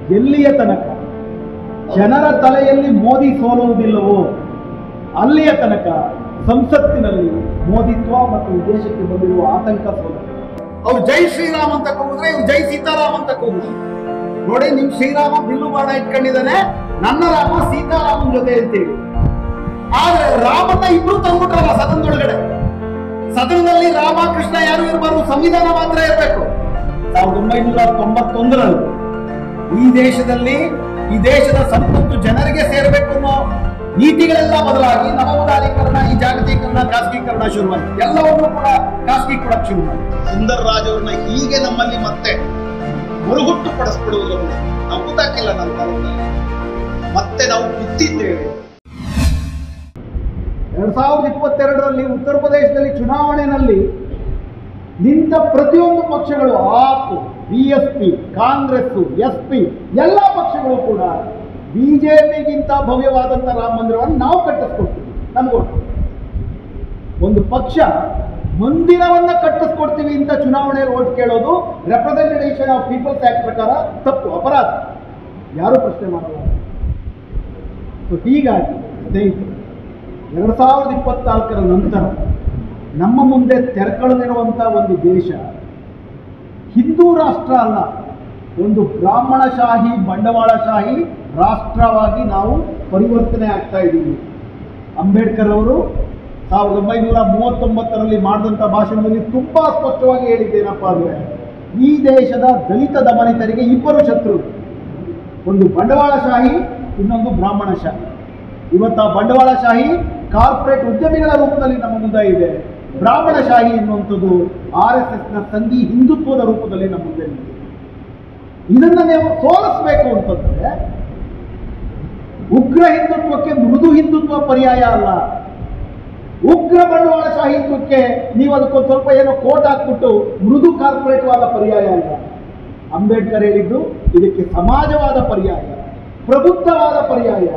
ಎಲ್ಲಿಯ ತನಕ ಜನರ ತಲೆಯಲ್ಲಿ ಮೋದಿ ಸೋಲುವುದಿಲ್ಲವೋ ಅಲ್ಲಿಯ ತನಕ ಸಂಸತ್ತಿನಲ್ಲಿ ಮೋದಿತ್ವ ಮತ್ತು ವಿದೇಶಕ್ಕೆ ಬಂದಿರುವ ಆತಂಕ ಸೋಲು ಅವ್ರು ಜೈ ಶ್ರೀರಾಮ್ ಅಂತ ಕೂಗಿದ್ರೆ ಇವ್ರು ಜೈ ಸೀತಾರಾಮ್ ಅಂತ ಕೂಗಿದ್ರು ನೋಡಿ ನಿಮ್ ಶ್ರೀರಾಮ ಬಿಲ್ಲು ಬಾಣ ಇಟ್ಕೊಂಡಿದ್ದಾನೆ ನನ್ನ ರಾಮ ಸೀತಾರಾಮನ್ ಜೊತೆ ಅಂತೇಳಿ ಆದ್ರೆ ರಾಮನ್ನ ಇಬ್ರು ತಂದ್ಬಿಟ್ರಲ್ಲ ಸದನದೊಳಗಡೆ ಸದನದಲ್ಲಿ ರಾಮ ಕೃಷ್ಣ ಯಾರು ಇರಬಾರ್ದು ಸಂವಿಧಾನ ಮಾತ್ರ ಇರಬೇಕು ಸಾವಿರದ ಒಂಬೈನೂರ ತೊಂಬತ್ತೊಂದರಲ್ಲಿ ಈ ದೇಶದಲ್ಲಿ ಈ ದೇಶದ ಸಂಪತ್ತು ಜನರಿಗೆ ಸೇರಬೇಕು ಅನ್ನೋ ನೀತಿಗಳೆಲ್ಲ ಬದಲಾಗಿ ನವ ಉದಾರೀಕರಣ ಈ ಜಾಗತೀಕರಣ ಖಾಸಗೀಕರಣ ಶುರುವಾಯಿತು ಎಲ್ಲವನ್ನೂ ಕೂಡ ಖಾಸಗಿ ಕೊಡಕ್ ಶುರುವಾಯಿತು ಸುಂದರ್ ರಾಜ್ ಅವ್ರನ್ನ ಹೀಗೆ ನಮ್ಮಲ್ಲಿ ಮತ್ತೆ ಮರುಹುಟ್ಟು ಪಡಿಸ್ಬಿಡುವುದರ ಮೂಲಕ ನಾವು ಗೊತ್ತಾಗಿಲ್ಲ ನನ್ನ ಕಾಲದಲ್ಲಿ ಮತ್ತೆ ನಾವು ಬಿತ್ತಿದ್ದೇವೆ ಎರಡ್ ಸಾವಿರದ ಇಪ್ಪತ್ತೆರಡರಲ್ಲಿ ಉತ್ತರ ಪ್ರದೇಶದಲ್ಲಿ ಚುನಾವಣೆಯಲ್ಲಿ ನಿಂತ ಪ್ರತಿಯೊಂದು ಪಕ್ಷಗಳು AAP B S P Congress S P ಎಲ್ಲ ಪಕ್ಷಗಳು ಕೂಡ ಬಿಜೆಪಿಗಿಂತ ಭವ್ಯವಾದಂಥ ರಾಮ ಮಂದಿರವನ್ನು ನಾವು ಕಟ್ಟಿಸ್ಕೊಡ್ತೀವಿ ನಮ್ಗೊಟ್ಟು ಒಂದು ಪಕ್ಷ ಮಂದಿರವನ್ನ ಕಟ್ಟಿಸ್ಕೊಡ್ತೀವಿ ಅಂತ ಚುನಾವಣೆಯಲ್ಲಿ ಓಟ್ ಕೇಳೋದು ರೆಪ್ರೆಸೆಂಟೇಷನ್ ಆಫ್ ಪೀಪಲ್ಸ್ ಆಕ್ಟ್ ಪ್ರಕಾರ ತಪ್ಪು ಅಪರಾಧ ಯಾರು ಪ್ರಶ್ನೆ ಮಾಡಲ್ಲ ಸೊ ಹೀಗಾಗಿ ಸ್ನೇಹಿತರು ಎರಡು ಸಾವಿರದ ಇಪ್ಪತ್ನಾಲ್ಕರ ನಂತರ ನಮ್ಮ ಮುಂದೆ ತೆರೆಕಳೆದಿರುವಂಥ ಒಂದು ದೇಶ ಹಿಂದೂ ರಾಷ್ಟ್ರ ಅಲ್ಲ ಒಂದು ಬ್ರಾಹ್ಮಣಶಾಹಿ ಬಂಡವಾಳಶಾಹಿ ರಾಷ್ಟ್ರವಾಗಿ ನಾವು ಪರಿವರ್ತನೆ ಆಗ್ತಾ ಇದ್ದೀವಿ ಅಂಬೇಡ್ಕರ್ ಅವರು ಸಾವಿರದ ಒಂಬೈನೂರ ಮೂವತ್ತೊಂಬತ್ತರಲ್ಲಿ ಮಾಡಿದಂಥ ಭಾಷಣದಲ್ಲಿ ತುಂಬ ಸ್ಪಷ್ಟವಾಗಿ ಹೇಳಿದ್ದೇನಪ್ಪ ಅಂದರೆ ಈ ದೇಶದ ದಲಿತ ದಮನಿತರಿಗೆ ಇಬ್ಬರು ಶತ್ರು ಒಂದು ಬಂಡವಾಳಶಾಹಿ ಇನ್ನೊಂದು ಬ್ರಾಹ್ಮಣಶಾಹಿ ಇವತ್ತು ಆ ಬಂಡವಾಳಶಾಹಿ ಕಾರ್ಪೊರೇಟ್ ಉದ್ಯಮಿಗಳ ರೂಪದಲ್ಲಿ ನಮ್ಮ ಮುಂದೆ ಇದೆ ಬ್ರಾಹ್ಮಣಶಾಹಿ ಎನ್ನುವಂಥದ್ದು ಆರ್ ಎಸ್ ಎಸ್ನ ಸಂಘಿ ಹಿಂದುತ್ವದ ರೂಪದಲ್ಲಿ ನಮ್ಮ ಮುಂದೆ ಇದೆ ಇದನ್ನ ನೀವು ಸೋಲಿಸಬೇಕು ಅಂತಂದ್ರೆ ಉಗ್ರ ಹಿಂದುತ್ವಕ್ಕೆ ಮೃದು ಹಿಂದುತ್ವ ಪರ್ಯಾಯ ಅಲ್ಲ ಉಗ್ರ ಬಂಡವಾಳಶಾಹಿತ್ವಕ್ಕೆ ನೀವು ಅದಕ್ಕೊಂದು ಸ್ವಲ್ಪ ಏನೋ ಕೋಟ್ ಹಾಕ್ಬಿಟ್ಟು ಮೃದು ಕಾರ್ಪೊರೇಟ್ವಾದ ಪರ್ಯಾಯ ಅಲ್ಲ ಅಂಬೇಡ್ಕರ್ ಹೇಳಿದ್ದು ಇದಕ್ಕೆ ಸಮಾಜವಾದ ಪರ್ಯಾಯ ಪ್ರಬುದ್ಧವಾದ ಪರ್ಯಾಯ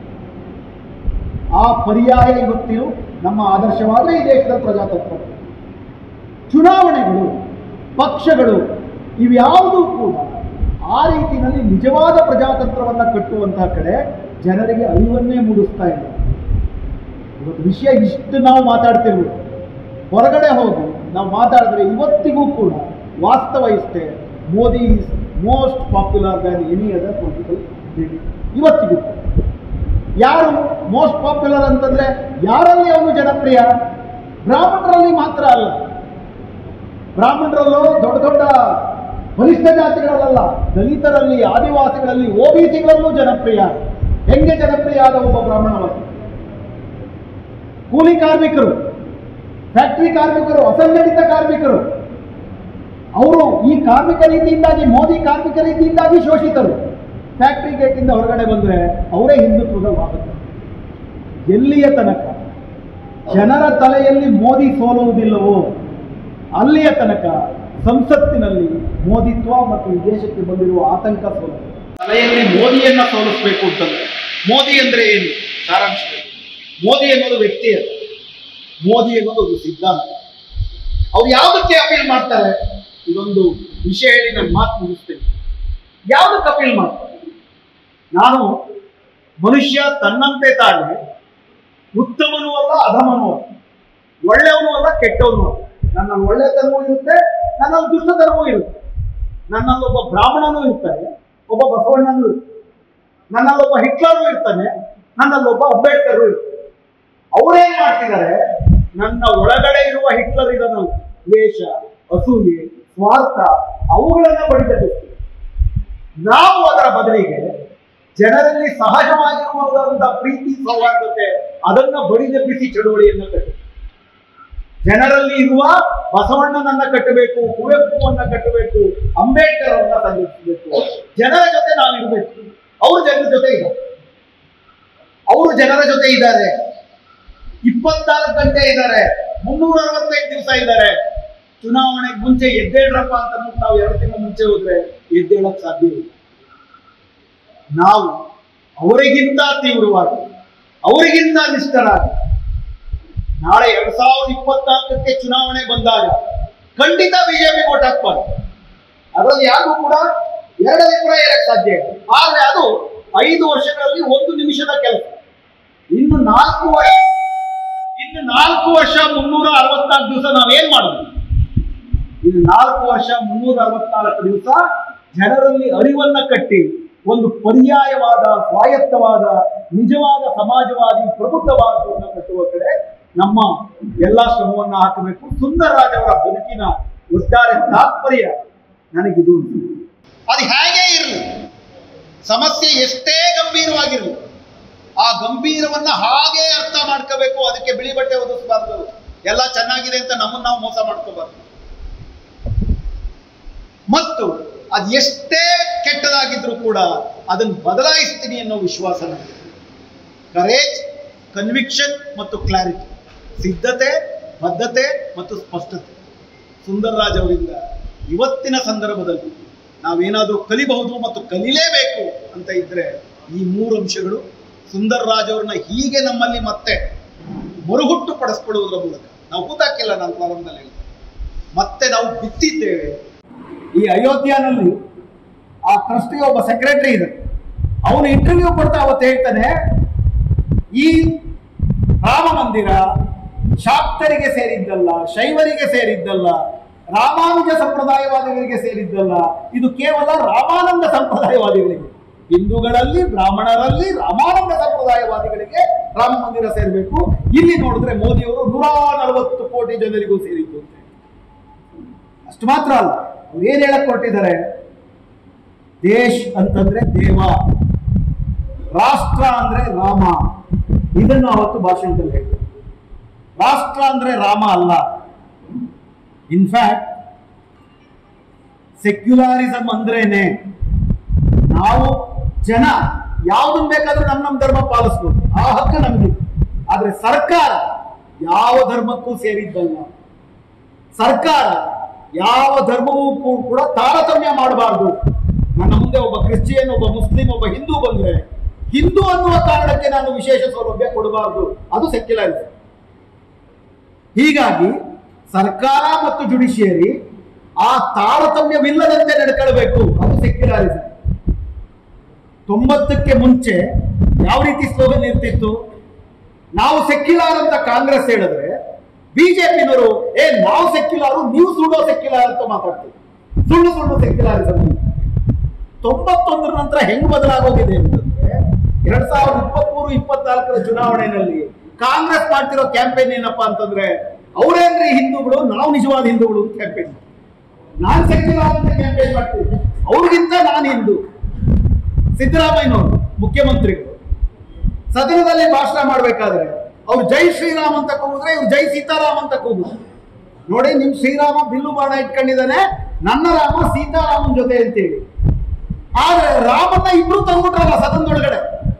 ಆ ಪರ್ಯಾಯ ಇವತ್ತಿನ ನಮ್ಮ ಆದರ್ಶವಾದರೆ ಈ ದೇಶದ ಪ್ರಜಾತಂತ್ರ ಚುನಾವಣೆಗಳು ಪಕ್ಷಗಳು ಇವ್ಯಾವುದೂ ಕೂಡ ಆ ರೀತಿಯಲ್ಲಿ ನಿಜವಾದ ಪ್ರಜಾತಂತ್ರವನ್ನು ಕಟ್ಟುವಂತಹ ಕಡೆ ಜನರಿಗೆ ಅರಿವನ್ನೇ ಮೂಡಿಸ್ತಾ ಇಲ್ಲ ಇವತ್ತು ವಿಷಯ ಇಷ್ಟು ನಾವು ಮಾತಾಡ್ತಿರ್ಬೋದು ಹೊರಗಡೆ ಹೋಗಿ ನಾವು ಮಾತಾಡಿದ್ರೆ ಇವತ್ತಿಗೂ ಕೂಡ ವಾಸ್ತವ ಇಷ್ಟೇ Modi is most popular than any other political ಇವತ್ತಿಗೂ ಕೂಡ. ಯಾರು ಮೋಸ್ಟ್ ಪಾಪ್ಯುಲರ್ ಅಂತಂದ್ರೆ ಯಾರಲ್ಲಿ ಅವನು ಜನಪ್ರಿಯ ಬ್ರಾಹ್ಮಣರಲ್ಲಿ ಮಾತ್ರ ಅಲ್ಲ ಬ್ರಾಹ್ಮಣರಲ್ಲೂ ದೊಡ್ಡ ದೊಡ್ಡ ಬಲಿಷ್ಠ ಜಾತಿಗಳಲ್ಲ ದಲಿತರಲ್ಲಿ ಆದಿವಾಸಿಗಳಲ್ಲಿ ಒ ಬಿ ಸಿಗಳಲ್ಲೂ ಜನಪ್ರಿಯ ಹೆಂಗೆ ಜನಪ್ರಿಯ ಆದ ಒಬ್ಬ ಬ್ರಾಹ್ಮಣವಾಗಿ ಕೂಲಿ ಕಾರ್ಮಿಕರು ಫ್ಯಾಕ್ಟರಿ ಕಾರ್ಮಿಕರು ಅಸಂಘಟಿತ ಕಾರ್ಮಿಕರು ಅವರು ಈ ಕಾರ್ಮಿಕ ನೀತಿಯಿಂದಾಗಿ ಮೋದಿ ಕಾರ್ಮಿಕ ನೀತಿಯಿಂದಾಗಿ ಶೋಷಿತರು ಫ್ಯಾಕ್ಟರಿ ಗೇಟಿಂದ ಹೊರಗಡೆ ಬಂದರೆ ಅವರೇ ಹಿಂದುತ್ವದ ವಾಹಕ ಎಲ್ಲಿಯ ತನಕ ಜನರ ತಲೆಯಲ್ಲಿ ಮೋದಿ ಸೋಲುವುದಿಲ್ಲವೋ ಅಲ್ಲಿಯ ತನಕ ಸಂಸತ್ತಿನಲ್ಲಿ ಮೋದಿತ್ವ ಮತ್ತು ವಿದೇಶಕ್ಕೆ ಬಂದಿರುವ ಆತಂಕ ಸೋಲು ತಲೆಯಲ್ಲಿ ಮೋದಿಯನ್ನ ಸೋಲಿಸಬೇಕು ಅಂತಂದ್ರೆ ಮೋದಿ ಅಂದ್ರೆ ಏನು ಸಾರಾಂಶ ಮೋದಿ ಅನ್ನೋದು ವ್ಯಕ್ತಿ ಅಲ್ಲ ಮೋದಿ ಅನ್ನೋದು ಒಂದು ಸಿದ್ಧಾಂತ ಅವ್ರು ಯಾವುದಕ್ಕೆ ಅಪೀಲ್ ಮಾಡ್ತಾರೆ ಇದೊಂದು ವಿಷಯ ಹೇಳಿ ನಾನು ಮಾತು ಮುಗಿಸ್ತೇನೆ ಯಾವುದಕ್ಕೆ ಅಪೀಲ್ ಮಾಡ್ತಾರೆ ನಾನು ಮನುಷ್ಯ ತನ್ನಂತೆ ತಾನೇ ಉತ್ತಮನೂ ಅಲ್ಲ ಅಧಮನೂ ಅಲ್ಲ ಒಳ್ಳೆಯವನು ಅಲ್ಲ ಕೆಟ್ಟವನು ಅಲ್ಲ ನನ್ನಲ್ಲಿ ಒಳ್ಳೆತನವೂ ಇರುತ್ತೆ ನನ್ನಲ್ಲಿ ದುಷ್ಟತನವೂ ಇರುತ್ತೆ ನನ್ನಲ್ಲಿ ಒಬ್ಬ ಬ್ರಾಹ್ಮಣನೂ ಇರ್ತಾನೆ ಒಬ್ಬ ಬಸವಣ್ಣನೂ ಇರ್ತಾನೆ ನನ್ನಲ್ಲಿ ಒಬ್ಬ ಹಿಟ್ಲರು ಇರ್ತಾನೆ ನನ್ನಲ್ಲಿ ಒಬ್ಬ ಅಂಬೇಡ್ಕರ್ ಇರ್ತಾನೆ ಅವರೇನ್ ಮಾಡ್ತಿದ್ದಾರೆ ನನ್ನ ಒಳಗಡೆ ಇರುವ ಹಿಟ್ಲರ್ ಇದನ್ನಲ್ಲ ದ್ವೇಷ ಅಸೂಯೆ ಸ್ವಾರ್ಥ ಅವುಗಳನ್ನ ಬಡಿದಬೇಕು ನಾವು ಅದರ ಬದಲಿಗೆ ಜನರಲ್ಲಿ ಸಹಜವಾಗಿರುವಂತಹ ಪ್ರೀತಿ ಸೌಹಾರ್ದತೆ ಅದನ್ನ ಬಡಿದೆಬ್ಬಿಸಿ ಚಳುವಳಿಯನ್ನ ಕಟ್ಟಿ ಜನರಲ್ಲಿ ಇರುವ ಬಸವಣ್ಣನನ್ನ ಕಟ್ಟಬೇಕು ಕುವೆಂಪುವನ್ನ ಕಟ್ಟಬೇಕು ಅಂಬೇಡ್ಕರ್ ಅವನ್ನ ಸಂಘಟಿಸಬೇಕು ಜನರ ಜೊತೆ ನಾವಿರ್ಬೇಕು ಅವ್ರು ಜನರ ಜೊತೆ ಇದ್ದಾರೆ ಅವರು ಜನರ ಜೊತೆ ಇದ್ದಾರೆ ಇಪ್ಪತ್ನಾಲ್ಕು ಗಂಟೆ ಇದ್ದಾರೆ ಮುನ್ನೂರ ಅರವತ್ತೈದು ದಿವಸ ಇದ್ದಾರೆ ಚುನಾವಣೆಗೆ ಮುಂಚೆ ಎದ್ದೇಳ್ರಪ್ಪ ಅಂತ ಅಂದ್ಬಿಟ್ಟು ನಾವು ಎರಡು ತಿಂಗಳ ಮುಂಚೆ ಹೋದ್ರೆ ಎದ್ದೇಳಕ್ ಸಾಧ್ಯ ಇಲ್ಲ ನಾವು ಅವರಿಗಿಂತ ತೀವ್ರವಾಗಿ ಅವರಿಗಿಂತ ನಿಷ್ಠರಾಗಿ ನಾಳೆ ಎರಡ್ ಸಾವಿರದ ಇಪ್ಪತ್ನಾಲ್ಕಕ್ಕೆ ಚುನಾವಣೆ ಬಂದಾಗ ಖಂಡಿತ ಬಿಜೆಪಿ ಓಟ್ ಹಾಕ್ಬಾರ್ದು ಅದರಲ್ಲಿ ಯಾರಿಗೂ ಕೂಡ ಎರಡು ಅಭಿಪ್ರಾಯ ಇರಕ್ಕೆ ಸಾಧ್ಯ ಇಲ್ಲ ಆದ್ರೆ ಅದು ಐದು ವರ್ಷಗಳಲ್ಲಿ ಒಂದು ನಿಮಿಷದ ಕೆಲಸ ಇನ್ನು ನಾಲ್ಕು ವರ್ಷ ಇನ್ನು ನಾಲ್ಕು ವರ್ಷ ಮುನ್ನೂರ ಅರವತ್ನಾಲ್ಕು ದಿವಸ ನಾವೇನ್ ಮಾಡುದು ಇನ್ನು ನಾಲ್ಕು ವರ್ಷ ಮುನ್ನೂರ ಅರವತ್ನಾಲ್ಕು ದಿವಸ ಜನರಲ್ಲಿ ಅರಿವನ್ನ ಕಟ್ಟಿ ಒಂದು ಪರ್ಯಾಯವಾದ ಸ್ವಾಯತ್ತವಾದ ನಿಜವಾದ ಸಮಾಜವಾದಿ ಪ್ರಬುದ್ಧ ಭಾರತವನ್ನು ಕಟ್ಟುವ ಕಡೆ ನಮ್ಮ ಎಲ್ಲಾ ಶ್ರಮವನ್ನ ಹಾಕಬೇಕು ಸುಂದರರಾಜ್ ಅವರ ಬದುಕಿನ ಒಟ್ಟಾರೆ ತಾತ್ಪರ್ಯ ನನಗಿದು ಅದು ಹೇಗೆ ಇರಲಿ ಸಮಸ್ಯೆ ಎಷ್ಟೇ ಗಂಭೀರವಾಗಿರಲಿ ಆ ಗಂಭೀರವನ್ನ ಹಾಗೆ ಅರ್ಥ ಮಾಡ್ಕೋಬೇಕು ಅದಕ್ಕೆ ಬಿಳಿ ಬಟ್ಟೆ ಒದಿಸಬಾರ್ದು ಎಲ್ಲ ಚೆನ್ನಾಗಿದೆ ಅಂತ ನಮ್ಮನ್ನ ನಾವು ಮೋಸ ಮಾಡ್ಕೋಬಾರ್ದು ಮತ್ತು ಅದು ಎಷ್ಟೇ ಕೆಟ್ಟದಾಗಿದ್ರೂ ಕೂಡ ಅದನ್ನು ಬದಲಾಯಿಸ್ತೀನಿ ಅನ್ನೋ ವಿಶ್ವಾಸ ನನಗೆ ಕರೇಜ್ ಕನ್ವಿಕ್ಷನ್ ಮತ್ತು ಕ್ಲಾರಿಟಿ ಸಿದ್ಧತೆ ಬದ್ಧತೆ ಮತ್ತು ಸ್ಪಷ್ಟತೆ ಸುಂದರರಾಜ್ ಅವರಿಂದ ಇವತ್ತಿನ ಸಂದರ್ಭದಲ್ಲಿ ನಾವೇನಾದರೂ ಕಲಿಬಹುದು ಮತ್ತು ಕಲಿಲೇಬೇಕು ಅಂತ ಇದ್ರೆ ಈ ಮೂರು ಅಂಶಗಳು ಸುಂದರರಾಜ್ ಅವ್ರನ್ನ ಹೀಗೆ ನಮ್ಮಲ್ಲಿ ಮತ್ತೆ ಮರುಹುಟ್ಟು ಪಡಿಸ್ಕೊಳ್ಳುವುದರ ಮೂಲಕ ನಾವು ಹೂತಾಕಿಲ್ಲ ನಾನು ಪ್ರಾರಂಭದಲ್ಲಿ ಹೇಳಿದೆ ಮತ್ತೆ ನಾವು ಬಿತ್ತಿದ್ದೇವೆ ಈ ಅಯೋಧ್ಯನಲ್ಲಿ ಆ ಟ್ರಸ್ಟಿಗೆ ಒಬ್ಬ ಸೆಕ್ರೆಟರಿ ಇದೆ ಅವನು ಇಂಟರ್ವ್ಯೂ ಕೊಡ್ತಾ ಅವತ್ತು ಹೇಳ್ತಾನೆ ಈ ರಾಮ ಮಂದಿರ ಶಾಕ್ತರಿಗೆ ಸೇರಿದ್ದಲ್ಲ ಶೈವರಿಗೆ ಸೇರಿದ್ದಲ್ಲ ರಾಮಾನುಜ ಸಂಪ್ರದಾಯವಾದಿಗಳಿಗೆ ಸೇರಿದ್ದಲ್ಲ ಇದು ಕೇವಲ ರಾಮಾನಂದ ಸಂಪ್ರದಾಯವಾದಿಗಳಿಗೆ ಹಿಂದೂಗಳಲ್ಲಿ ಬ್ರಾಹ್ಮಣರಲ್ಲಿ ರಾಮಾನಂದ ಸಂಪ್ರದಾಯವಾದಿಗಳಿಗೆ ರಾಮ ಮಂದಿರ ಸೇರಬೇಕು ಇಲ್ಲಿ ನೋಡಿದ್ರೆ ಮೋದಿಯವರು ನೂರ ನಲವತ್ತು ಕೋಟಿ ಜನರಿಗೂ ಸೇರಿದ್ದು ಅಂತ ಅಷ್ಟು ಮಾತ್ರ ಅಲ್ಲ ಅವ್ರು ಏನ್ ಹೇಳಕ್ ಹೊರಟಿದ್ದಾರೆ ದೇಶ್ ಅಂತಂದ್ರೆ ದೇವ ರಾಷ್ಟ್ರ ಅಂದ್ರೆ ರಾಮ ಇದನ್ನು ಅವತ್ತು ಭಾಷಣದಲ್ಲಿ ಹೇಳ್ತಾರೆ ರಾಷ್ಟ್ರ ಅಂದ್ರೆ ರಾಮ ಅಲ್ಲ ಇನ್ಫ್ಯಾಕ್ಟ್ ಸೆಕ್ಯುಲಾರಿಸಮ್ ಅಂದ್ರೇನೆ ನಾವು ಜನ ಯಾವ್ದನ್ ಬೇಕಾದ್ರೂ ನಮ್ ನಮ್ ಧರ್ಮ ಪಾಲಿಸ್ಬೋದು ಆ ಹಕ್ಕು ನಮ್ಗಿದೆ ಆದ್ರೆ ಸರ್ಕಾರ ಯಾವ ಧರ್ಮಕ್ಕೂ ಸೇರಿದ್ದಲ್ಲ ಸರ್ಕಾರ ಯಾವ ಧರ್ಮವೂ ಕೂ- ಕೂಡ ತಾರತಮ್ಯ ಮಾಡಬಾರ್ದು ನನ್ನ ಮುಂದೆ ಒಬ್ಬ ಕ್ರಿಶ್ಚಿಯನ್ ಒಬ್ಬ ಮುಸ್ಲಿಂ ಒಬ್ಬ ಹಿಂದೂ ಬಂದ್ರೆ ಹಿಂದೂ ಅನ್ನುವ ಕಾರಣಕ್ಕೆ ನಾನು ವಿಶೇಷ ಸೌಲಭ್ಯ ಕೊಡಬಾರ್ದು ಅದು ಸೆಕ್ಯುಲರಿಸಮ್ ಹೀಗಾಗಿ ಸರ್ಕಾರ ಮತ್ತು ಜುಡಿಷಿಯರಿ ಆ ತಾರತಮ್ಯವಿಲ್ಲದಂತೆ ನಡ್ಕೊಳ್ಬೇಕು ಅದು ಸೆಕ್ಯುಲರಿಸಮ್ ತೊಂಬತ್ತಕ್ಕೆ ಮುಂಚೆ ಯಾವ ರೀತಿ ಸ್ಲೋಗನ್ ಇರ್ತಿತ್ತು ನಾವು ಸೆಕ್ಯುಲಾರ್ ಅಂತ ಕಾಂಗ್ರೆಸ್ ಹೇಳಿದ್ರೆ ಬಿಜೆಪಿನವರು ಏ ನಾವು ಸೆಕ್ಯುಲಾರು ನೀವು ಸುಳ್ಳೋ ಸೆಕ್ಯುಲಾರ್ ಅಂತ ಮಾತಾಡ್ತೀವಿ ಸುಳ್ಳು ಸುಳ್ಳು ಸೆಕ್ಯುಲಾರಿಸಮ್ ತೊಂಬತ್ತೊಂದರ ನಂತರ ಹೆಂಗ್ ಬದಲಾಗೋಗಿದೆ ಅಂತಂದ್ರೆ ಎರಡ್ ಸಾವಿರದ ಇಪ್ಪತ್ಮೂರು ಇಪ್ಪತ್ನಾಲ್ಕರ ಚುನಾವಣೆಯಲ್ಲಿ ಕಾಂಗ್ರೆಸ್ ಮಾಡ್ತಿರೋ ಕ್ಯಾಂಪೇನ್ ಏನಪ್ಪಾ ಅಂತಂದ್ರೆ ಅವರೇನ್ರಿ ಹಿಂದೂಗಳು ನಾವು ನಿಜವಾದ ಹಿಂದೂಗಳು ಅಂತ ಕ್ಯಾಂಪೇನ್ ನಾನ್ ಸೆಕ್ಯುಲಾರ್ ಅಂತ ಕ್ಯಾಂಪೇನ್ ಮಾಡ್ತೀನಿ ಅವ್ರಿಗಿಂತ ನಾನು ಹಿಂದೂ ಸಿದ್ದರಾಮಯ್ಯನವರು ಮುಖ್ಯಮಂತ್ರಿಗಳು ಸದನದಲ್ಲಿ ಭಾಷಣ ಮಾಡ್ಬೇಕಾದ್ರೆ ಅವ್ರು ಜೈ ಶ್ರೀರಾಮ್ ಅಂತ ಕೂಗಿದ್ರೆ ಇವ್ರು ಜೈ ಸೀತಾರಾಮ್ ಅಂತ ಕೂಗುದು ನೋಡಿ ನಿಮ್ ಶ್ರೀರಾಮ ಬಿಲ್ಲು ಬಾಣ ಇಟ್ಕೊಂಡಿದ್ದಾನೆ ನನ್ನ ರಾಮ ಸೀತಾರಾಮನ್ ಜೊತೆ ಅಂತೇಳಿ ಆದ್ರೆ ರಾಮನ್ನ ಇಬ್ರು ತಂದ್ಬಿಟ್ರಲ್ಲ ಸದನದೊಳಗಡೆ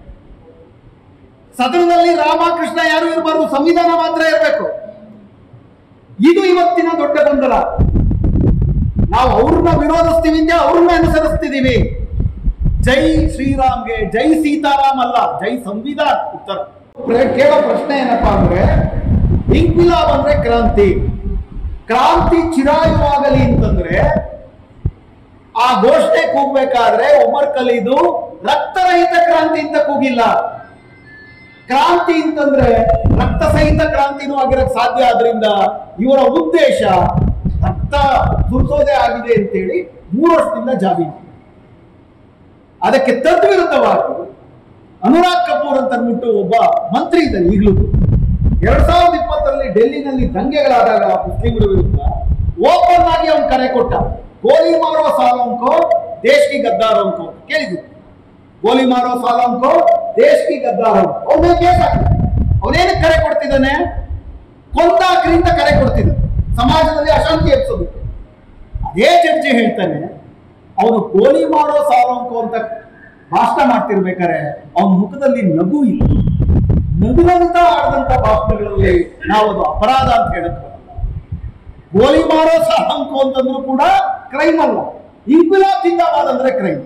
ಸದನದಲ್ಲಿ ರಾಮ ಕೃಷ್ಣ ಯಾರು ಇರಬಾರ್ದು ಸಂವಿಧಾನ ಮಾತ್ರ ಇರಬೇಕು ಇದು ಇವತ್ತಿನ ದೊಡ್ಡ ಗೊಂದಲ ನಾವು ಅವ್ರನ್ನ ವಿರೋಧಿಸ್ತೀವಿ ಅಂತ ಅವ್ರನ್ನ ಅನುಸರಿಸ್ತಿದೀವಿ ಜೈ ಶ್ರೀರಾಮ್ಗೆ ಜೈ ಸೀತಾರಾಮ್ ಅಲ್ಲ ಜೈ ಸಂವಿಧಾನ ಉತ್ತರ ಪ್ರ- ಕೇಳೋ ಪ್ರಶ್ನೆ ಏನಪ್ಪಾ ಅಂದ್ರೆ ಇಂಕ್ವಿಲಾಬ್ ಅಂದ್ರೆ ಕ್ರಾಂತಿ ಕ್ರಾಂತಿ ಚಿರಾಯುವಾಗಲಿ ಅಂತಂದ್ರೆ ಆ ಘೋಷಣೆ ಕೂಗ್ಬೇಕಾದ್ರೆ ಉಮರ್ ಖಲೀದು ರಕ್ತರಹಿತ ಕ್ರಾಂತಿ ಅಂತ ಕೂಗಿಲ್ಲ ಕ್ರಾಂತಿ ಅಂತಂದ್ರೆ ರಕ್ತ ಸಹಿತ ಕ್ರಾಂತಿನೂ ಆಗಿರಕ್ ಸಾಧ್ಯ ಆದ್ರಿಂದ ಇವರ ಉದ್ದೇಶ ರಕ್ತ ಸುರಿಸೋದೇ ಆಗಿದೆ ಅಂತೇಳಿ ಮೂರು ವರ್ಷದಿಂದ ಜಾಬೀನು ಅದಕ್ಕೆ ತದ್ವಿರುದ್ಧವಾಗಿ ಅನುರಾಗ್ ಕಪೂರ್ ಅಂತ ಅಂದ್ಬಿಟ್ಟು ಒಬ್ಬ ಮಂತ್ರಿ ಇದ್ದಾರೆ ಈಗಲೂ ಎರಡ್ ಸಾವಿರದ ಇಪ್ಪತ್ತರಲ್ಲಿ ಡೆಲ್ಲಿನಲ್ಲಿ ದಂಗೆಗಳಾದಾಗ ಮುಸ್ಲಿಮರ ವಿರುದ್ಧ ಓಪನ್ ಆಗಿ ಅವನು ಕರೆ ಕೊಟ್ಟ ಗೋಲಿ ಮಾರೋ ಸಾಲಂಕೋ ದೇಶ್ ಕಿ ಗದ್ದಾರ ಅಂಕೋ ಕೇಳಿದ್ರು ಗೋಲಿ ಮಾರೋ ಸಾಲಂಕೋ ದೇಶ್ ಕಿ ಗದ್ದಾರ ಅವನೇ ಕೇಸ್ ಹಾಕಿದ ಅವನೇನಕ್ಕೆ ಕರೆ ಕೊಡ್ತಿದ್ದಾನೆ ಕೊಂದಾಕ್ರಿಂದ ಕರೆ ಕೊಡ್ತಿದ್ದ ಸಮಾಜದಲ್ಲಿ ಅಶಾಂತಿ ಎಬ್ಸೋದಕ್ಕೆ ಅದೇ ಜಡ್ಜಿ ಹೇಳ್ತಾನೆ ಅವನು ಗೋಲಿ ಮಾಡೋ ಸಾಲಂಕು ಅಂತ ಭಾಷಣ ಮಾಡ್ತಿರ್ಬೇಕಾರೆ ಅವನ ಮುಖದಲ್ಲಿ ನಗು ಇತ್ತು ನಗುವಂತ ಆಡಿದಂತ ಭಾಷಣಗಳಲ್ಲಿ ನಾವು ಅದು ಅಪರಾಧ ಅಂತ ಹೇಳಕ್ ಬರಲ್ಲ. ಗೋಲಿ ಮಾರೋ ಸಾಲಂಕು ಅಂತಂದ್ರೂ ಕೂಡ ಕ್ರೈಮ್ ಅಲ್ಲ ಇಂಕುಲಾಬ್ ಜಿಂದಾಬಾದ್ ಅಂದ್ರೆ ಕ್ರೈಮ್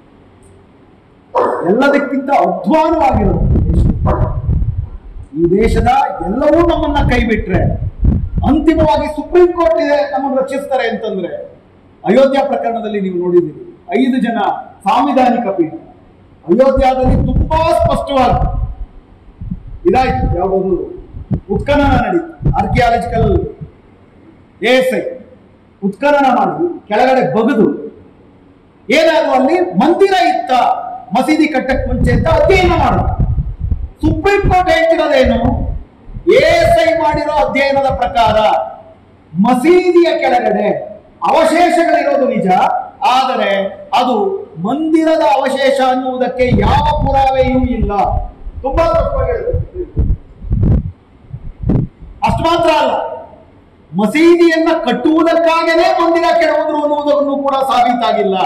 ಎಲ್ಲದಕ್ಕಿಂತ ಅಧ್ವಾನವಾಗಿರೋದು ಈ ದೇಶದ ಎಲ್ಲವೂ ನಮ್ಮನ್ನ ಕೈ ಬಿಟ್ರೆ ಅಂತಿಮವಾಗಿ ಸುಪ್ರೀಂ ಕೋರ್ಟ್ ಇದೆ ನಮ್ಮನ್ನು ರಕ್ಷಿಸ್ತಾರೆ ಅಂತಂದ್ರೆ ಅಯೋಧ್ಯ ಪ್ರಕರಣದಲ್ಲಿ ನೀವು ನೋಡಿದ್ದೀರಿ ಐದು ಜನ ಸಾಂವಿಧಾನಿಕ ಪೀಠ ಅಯೋಧ್ಯಾದಲ್ಲಿ ತುಂಬಾ ಸ್ಪಷ್ಟವಾಗಿ ಇದಾಯ್ತು ಯಾವುದು ಉತ್ಖನನ ನಡೀತು ಆರ್ಕಿಯಾಲಜಿಕಲ್ ಎ ಎಸ್ ಐ ಉತ್ಖನನ ಮಾಡಿ ಕೆಳಗಡೆ ಬಗೆದು ಏನಾದ್ರು ಅಲ್ಲಿ ಮಂದಿರ ಇತ್ತ ಮಸೀದಿ ಕಟ್ಟಕ್ ಮುಂಚೆ ಅಂತ ಅಧ್ಯಯನ ಮಾಡುದು ಸುಪ್ರೀಂ ಕೋರ್ಟ್ ಹೇಳ್ತಿರೋದೇನು ಎ ಎಸ್ ಐ ಮಾಡಿರೋ ಅಧ್ಯಯನದ ಪ್ರಕಾರ ಮಸೀದಿಯ ಕೆಳಗಡೆ ಅವಶೇಷಗಳಿರೋದು ನಿಜ ಆದರೆ ಅದು ಮಂದಿರದ ಅವಶೇಷ ಅನ್ನುವುದಕ್ಕೆ ಯಾವ ಪುರಾವೆಯೂ ಇಲ್ಲ ತುಂಬಾ ಸ್ಪಷ್ಟವಾಗಿ ಹೇಳಿದ್ರು. ಅಷ್ಟು ಮಾತ್ರ ಅಲ್ಲ ಮಸೀದಿಯನ್ನ ಕಟ್ಟುವುದಕ್ಕಾಗನೇ ಮಂದಿರ ಕೆಡವುದ್ರು ಅನ್ನುವುದನ್ನು ಕೂಡ ಸಾಬೀತಾಗಿಲ್ಲ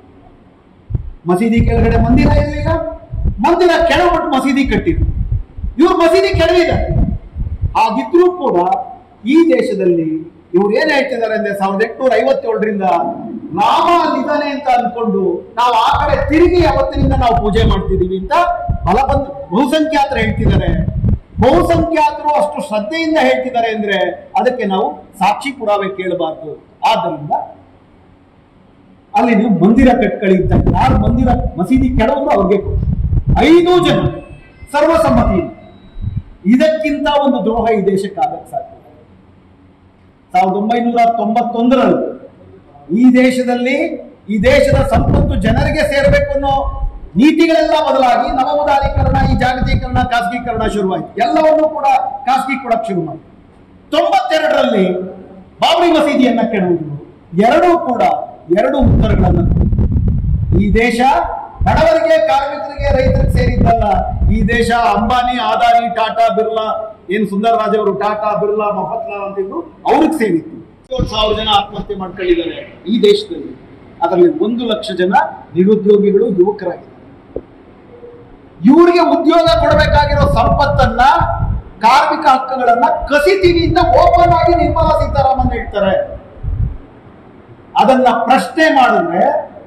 ಮಸೀದಿ ಕೆಳಗಡೆ ಮಂದಿರ ಇರಲಿಲ್ಲ ಮಂದಿರ ಕೆಳಬಿಟ್ಟು ಮಸೀದಿ ಕಟ್ಟಿದ್ರು ಇವ್ರು ಮಸೀದಿ ಕೆಡವಿದ್ದಾರೆ ಹಾಗಿದ್ರೂ ಕೂಡ ಈ ದೇಶದಲ್ಲಿ ಇವ್ರು ಏನ್ ಹೇಳ್ತಿದ್ದಾರೆ ಅಂದ್ರೆ ಸಾವಿರದ ಎಂಟುನೂರ ಐವತ್ತೇಳರಿಂದ ರಾಮ ಅಲ್ಲಿದ್ದಾನೆ ಅಂತ ಅನ್ಕೊಂಡು ನಾವು ಆ ಕಡೆ ತಿರುಗಿ ಅವತ್ತಿನಿಂದ ನಾವು ಪೂಜೆ ಮಾಡ್ತಿದೀವಿ ಅಂತ ಬಲಬಂಧ ಬಹುಸಂಖ್ಯಾತರು ಹೇಳ್ತಿದ್ದಾರೆ ಬಹುಸಂಖ್ಯಾತರು ಅಷ್ಟು ಶ್ರದ್ಧೆಯಿಂದ ಹೇಳ್ತಿದ್ದಾರೆ ಅಂದ್ರೆ ಅದಕ್ಕೆ ನಾವು ಸಾಕ್ಷಿ ಪುರಾವೆ ಕೇಳಬಾರ್ದು ಆದ್ದರಿಂದ ಅಲ್ಲಿ ನೀವು ಮಂದಿರ ಕಟ್ಕೊಳ್ಳಿ ಅಂತ ಯಾರು ಮಂದಿರ ಮಸೀದಿ ಕೆಡವರು ಅವ್ರಿಗೆ ಕೊಡಿ. ಐದು ಜನ ಸರ್ವಸಮ್ಮತಿ ಇದಕ್ಕಿಂತ ಒಂದು ದ್ರೋಹ ಈ ದೇಶಕ್ಕಾಗಕ್ಕೆ ಸಾಧ್ಯ ಇಲ್ಲ. ಸಾವಿರದ ಒಂಬೈನೂರ ತೊಂಬತ್ತೊಂದರಲ್ಲಿ ಈ ದೇಶದಲ್ಲಿ ಈ ದೇಶದ ಸಂಪತ್ತು ಜನರಿಗೆ ಸೇರಬೇಕು ಅನ್ನೋ ನೀತಿಗಳೆಲ್ಲ ಬದಲಾಗಿ ನವೋದಾರೀಕರಣ ಈ ಜಾಗತೀಕರಣ ಖಾಸಗೀಕರಣ ಶುರುವಾಯಿತು ಎಲ್ಲವನ್ನೂ ಕೂಡ ಖಾಸಗಿ ಕೊಡಕ್ಕೆ ಶುರು ಮಾಡಿ ತೊಂಬತ್ತೆರಡರಲ್ಲಿ ಬಾಬ್ರಿ ಮಸೀದಿಯನ್ನ ಕೆಡವುದು ಎರಡೂ ಕೂಡ ಎರಡು ಉತ್ತರಗಳನ್ನು ಕೊಟ್ಟಿದೆ. ಈ ದೇಶ ಬಡವರಿಗೆ ಕಾರ್ಮಿಕರಿಗೆ ರೈತರಿಗೆ ಸೇರಿದ್ದಲ್ಲ ಈ ದೇಶ ಅಂಬಾನಿ ಅದಾನಿ ಟಾಟಾ ಬಿರ್ಲಾ ಏನು ಸುಂದರ್ ರಾಜ್ ಅವರು ಟಾಟಾ ಬಿರ್ಲಾ ಮಫತ್ಲಾಲ್ ಅಂತಿದ್ರು ಅವ್ರಿಗೆ ಸೇರಿತ್ತು ಏಳು ಸಾವಿರ ಜನ ಆತ್ಮಹತ್ಯೆ ಮಾಡ್ಕೊಂಡಿದ್ದಾರೆ ಈ ದೇಶದಲ್ಲಿ ಅದರಲ್ಲಿ ಒಂದು ಲಕ್ಷ ಜನ ನಿರುದ್ಯೋಗಿಗಳು ಯುವಕರಾಗಿದ್ದಾರೆ ಇವರಿಗೆ ಉದ್ಯೋಗ ಕೊಡಬೇಕಾಗಿರೋ ಸಂಪತ್ತನ್ನ ಕಾರ್ಮಿಕ ಹಕ್ಕುಗಳನ್ನ ಕಸಿತೀವಿ ಅಂತ ಓಪನ್ ಆಗಿ ನಿರ್ಮಲಾ ಸೀತಾರಾಮನ್ ಹೇಳ್ತಾರೆ ಅದನ್ನ ಪ್ರಶ್ನೆ ಮಾಡಿದ್ರೆ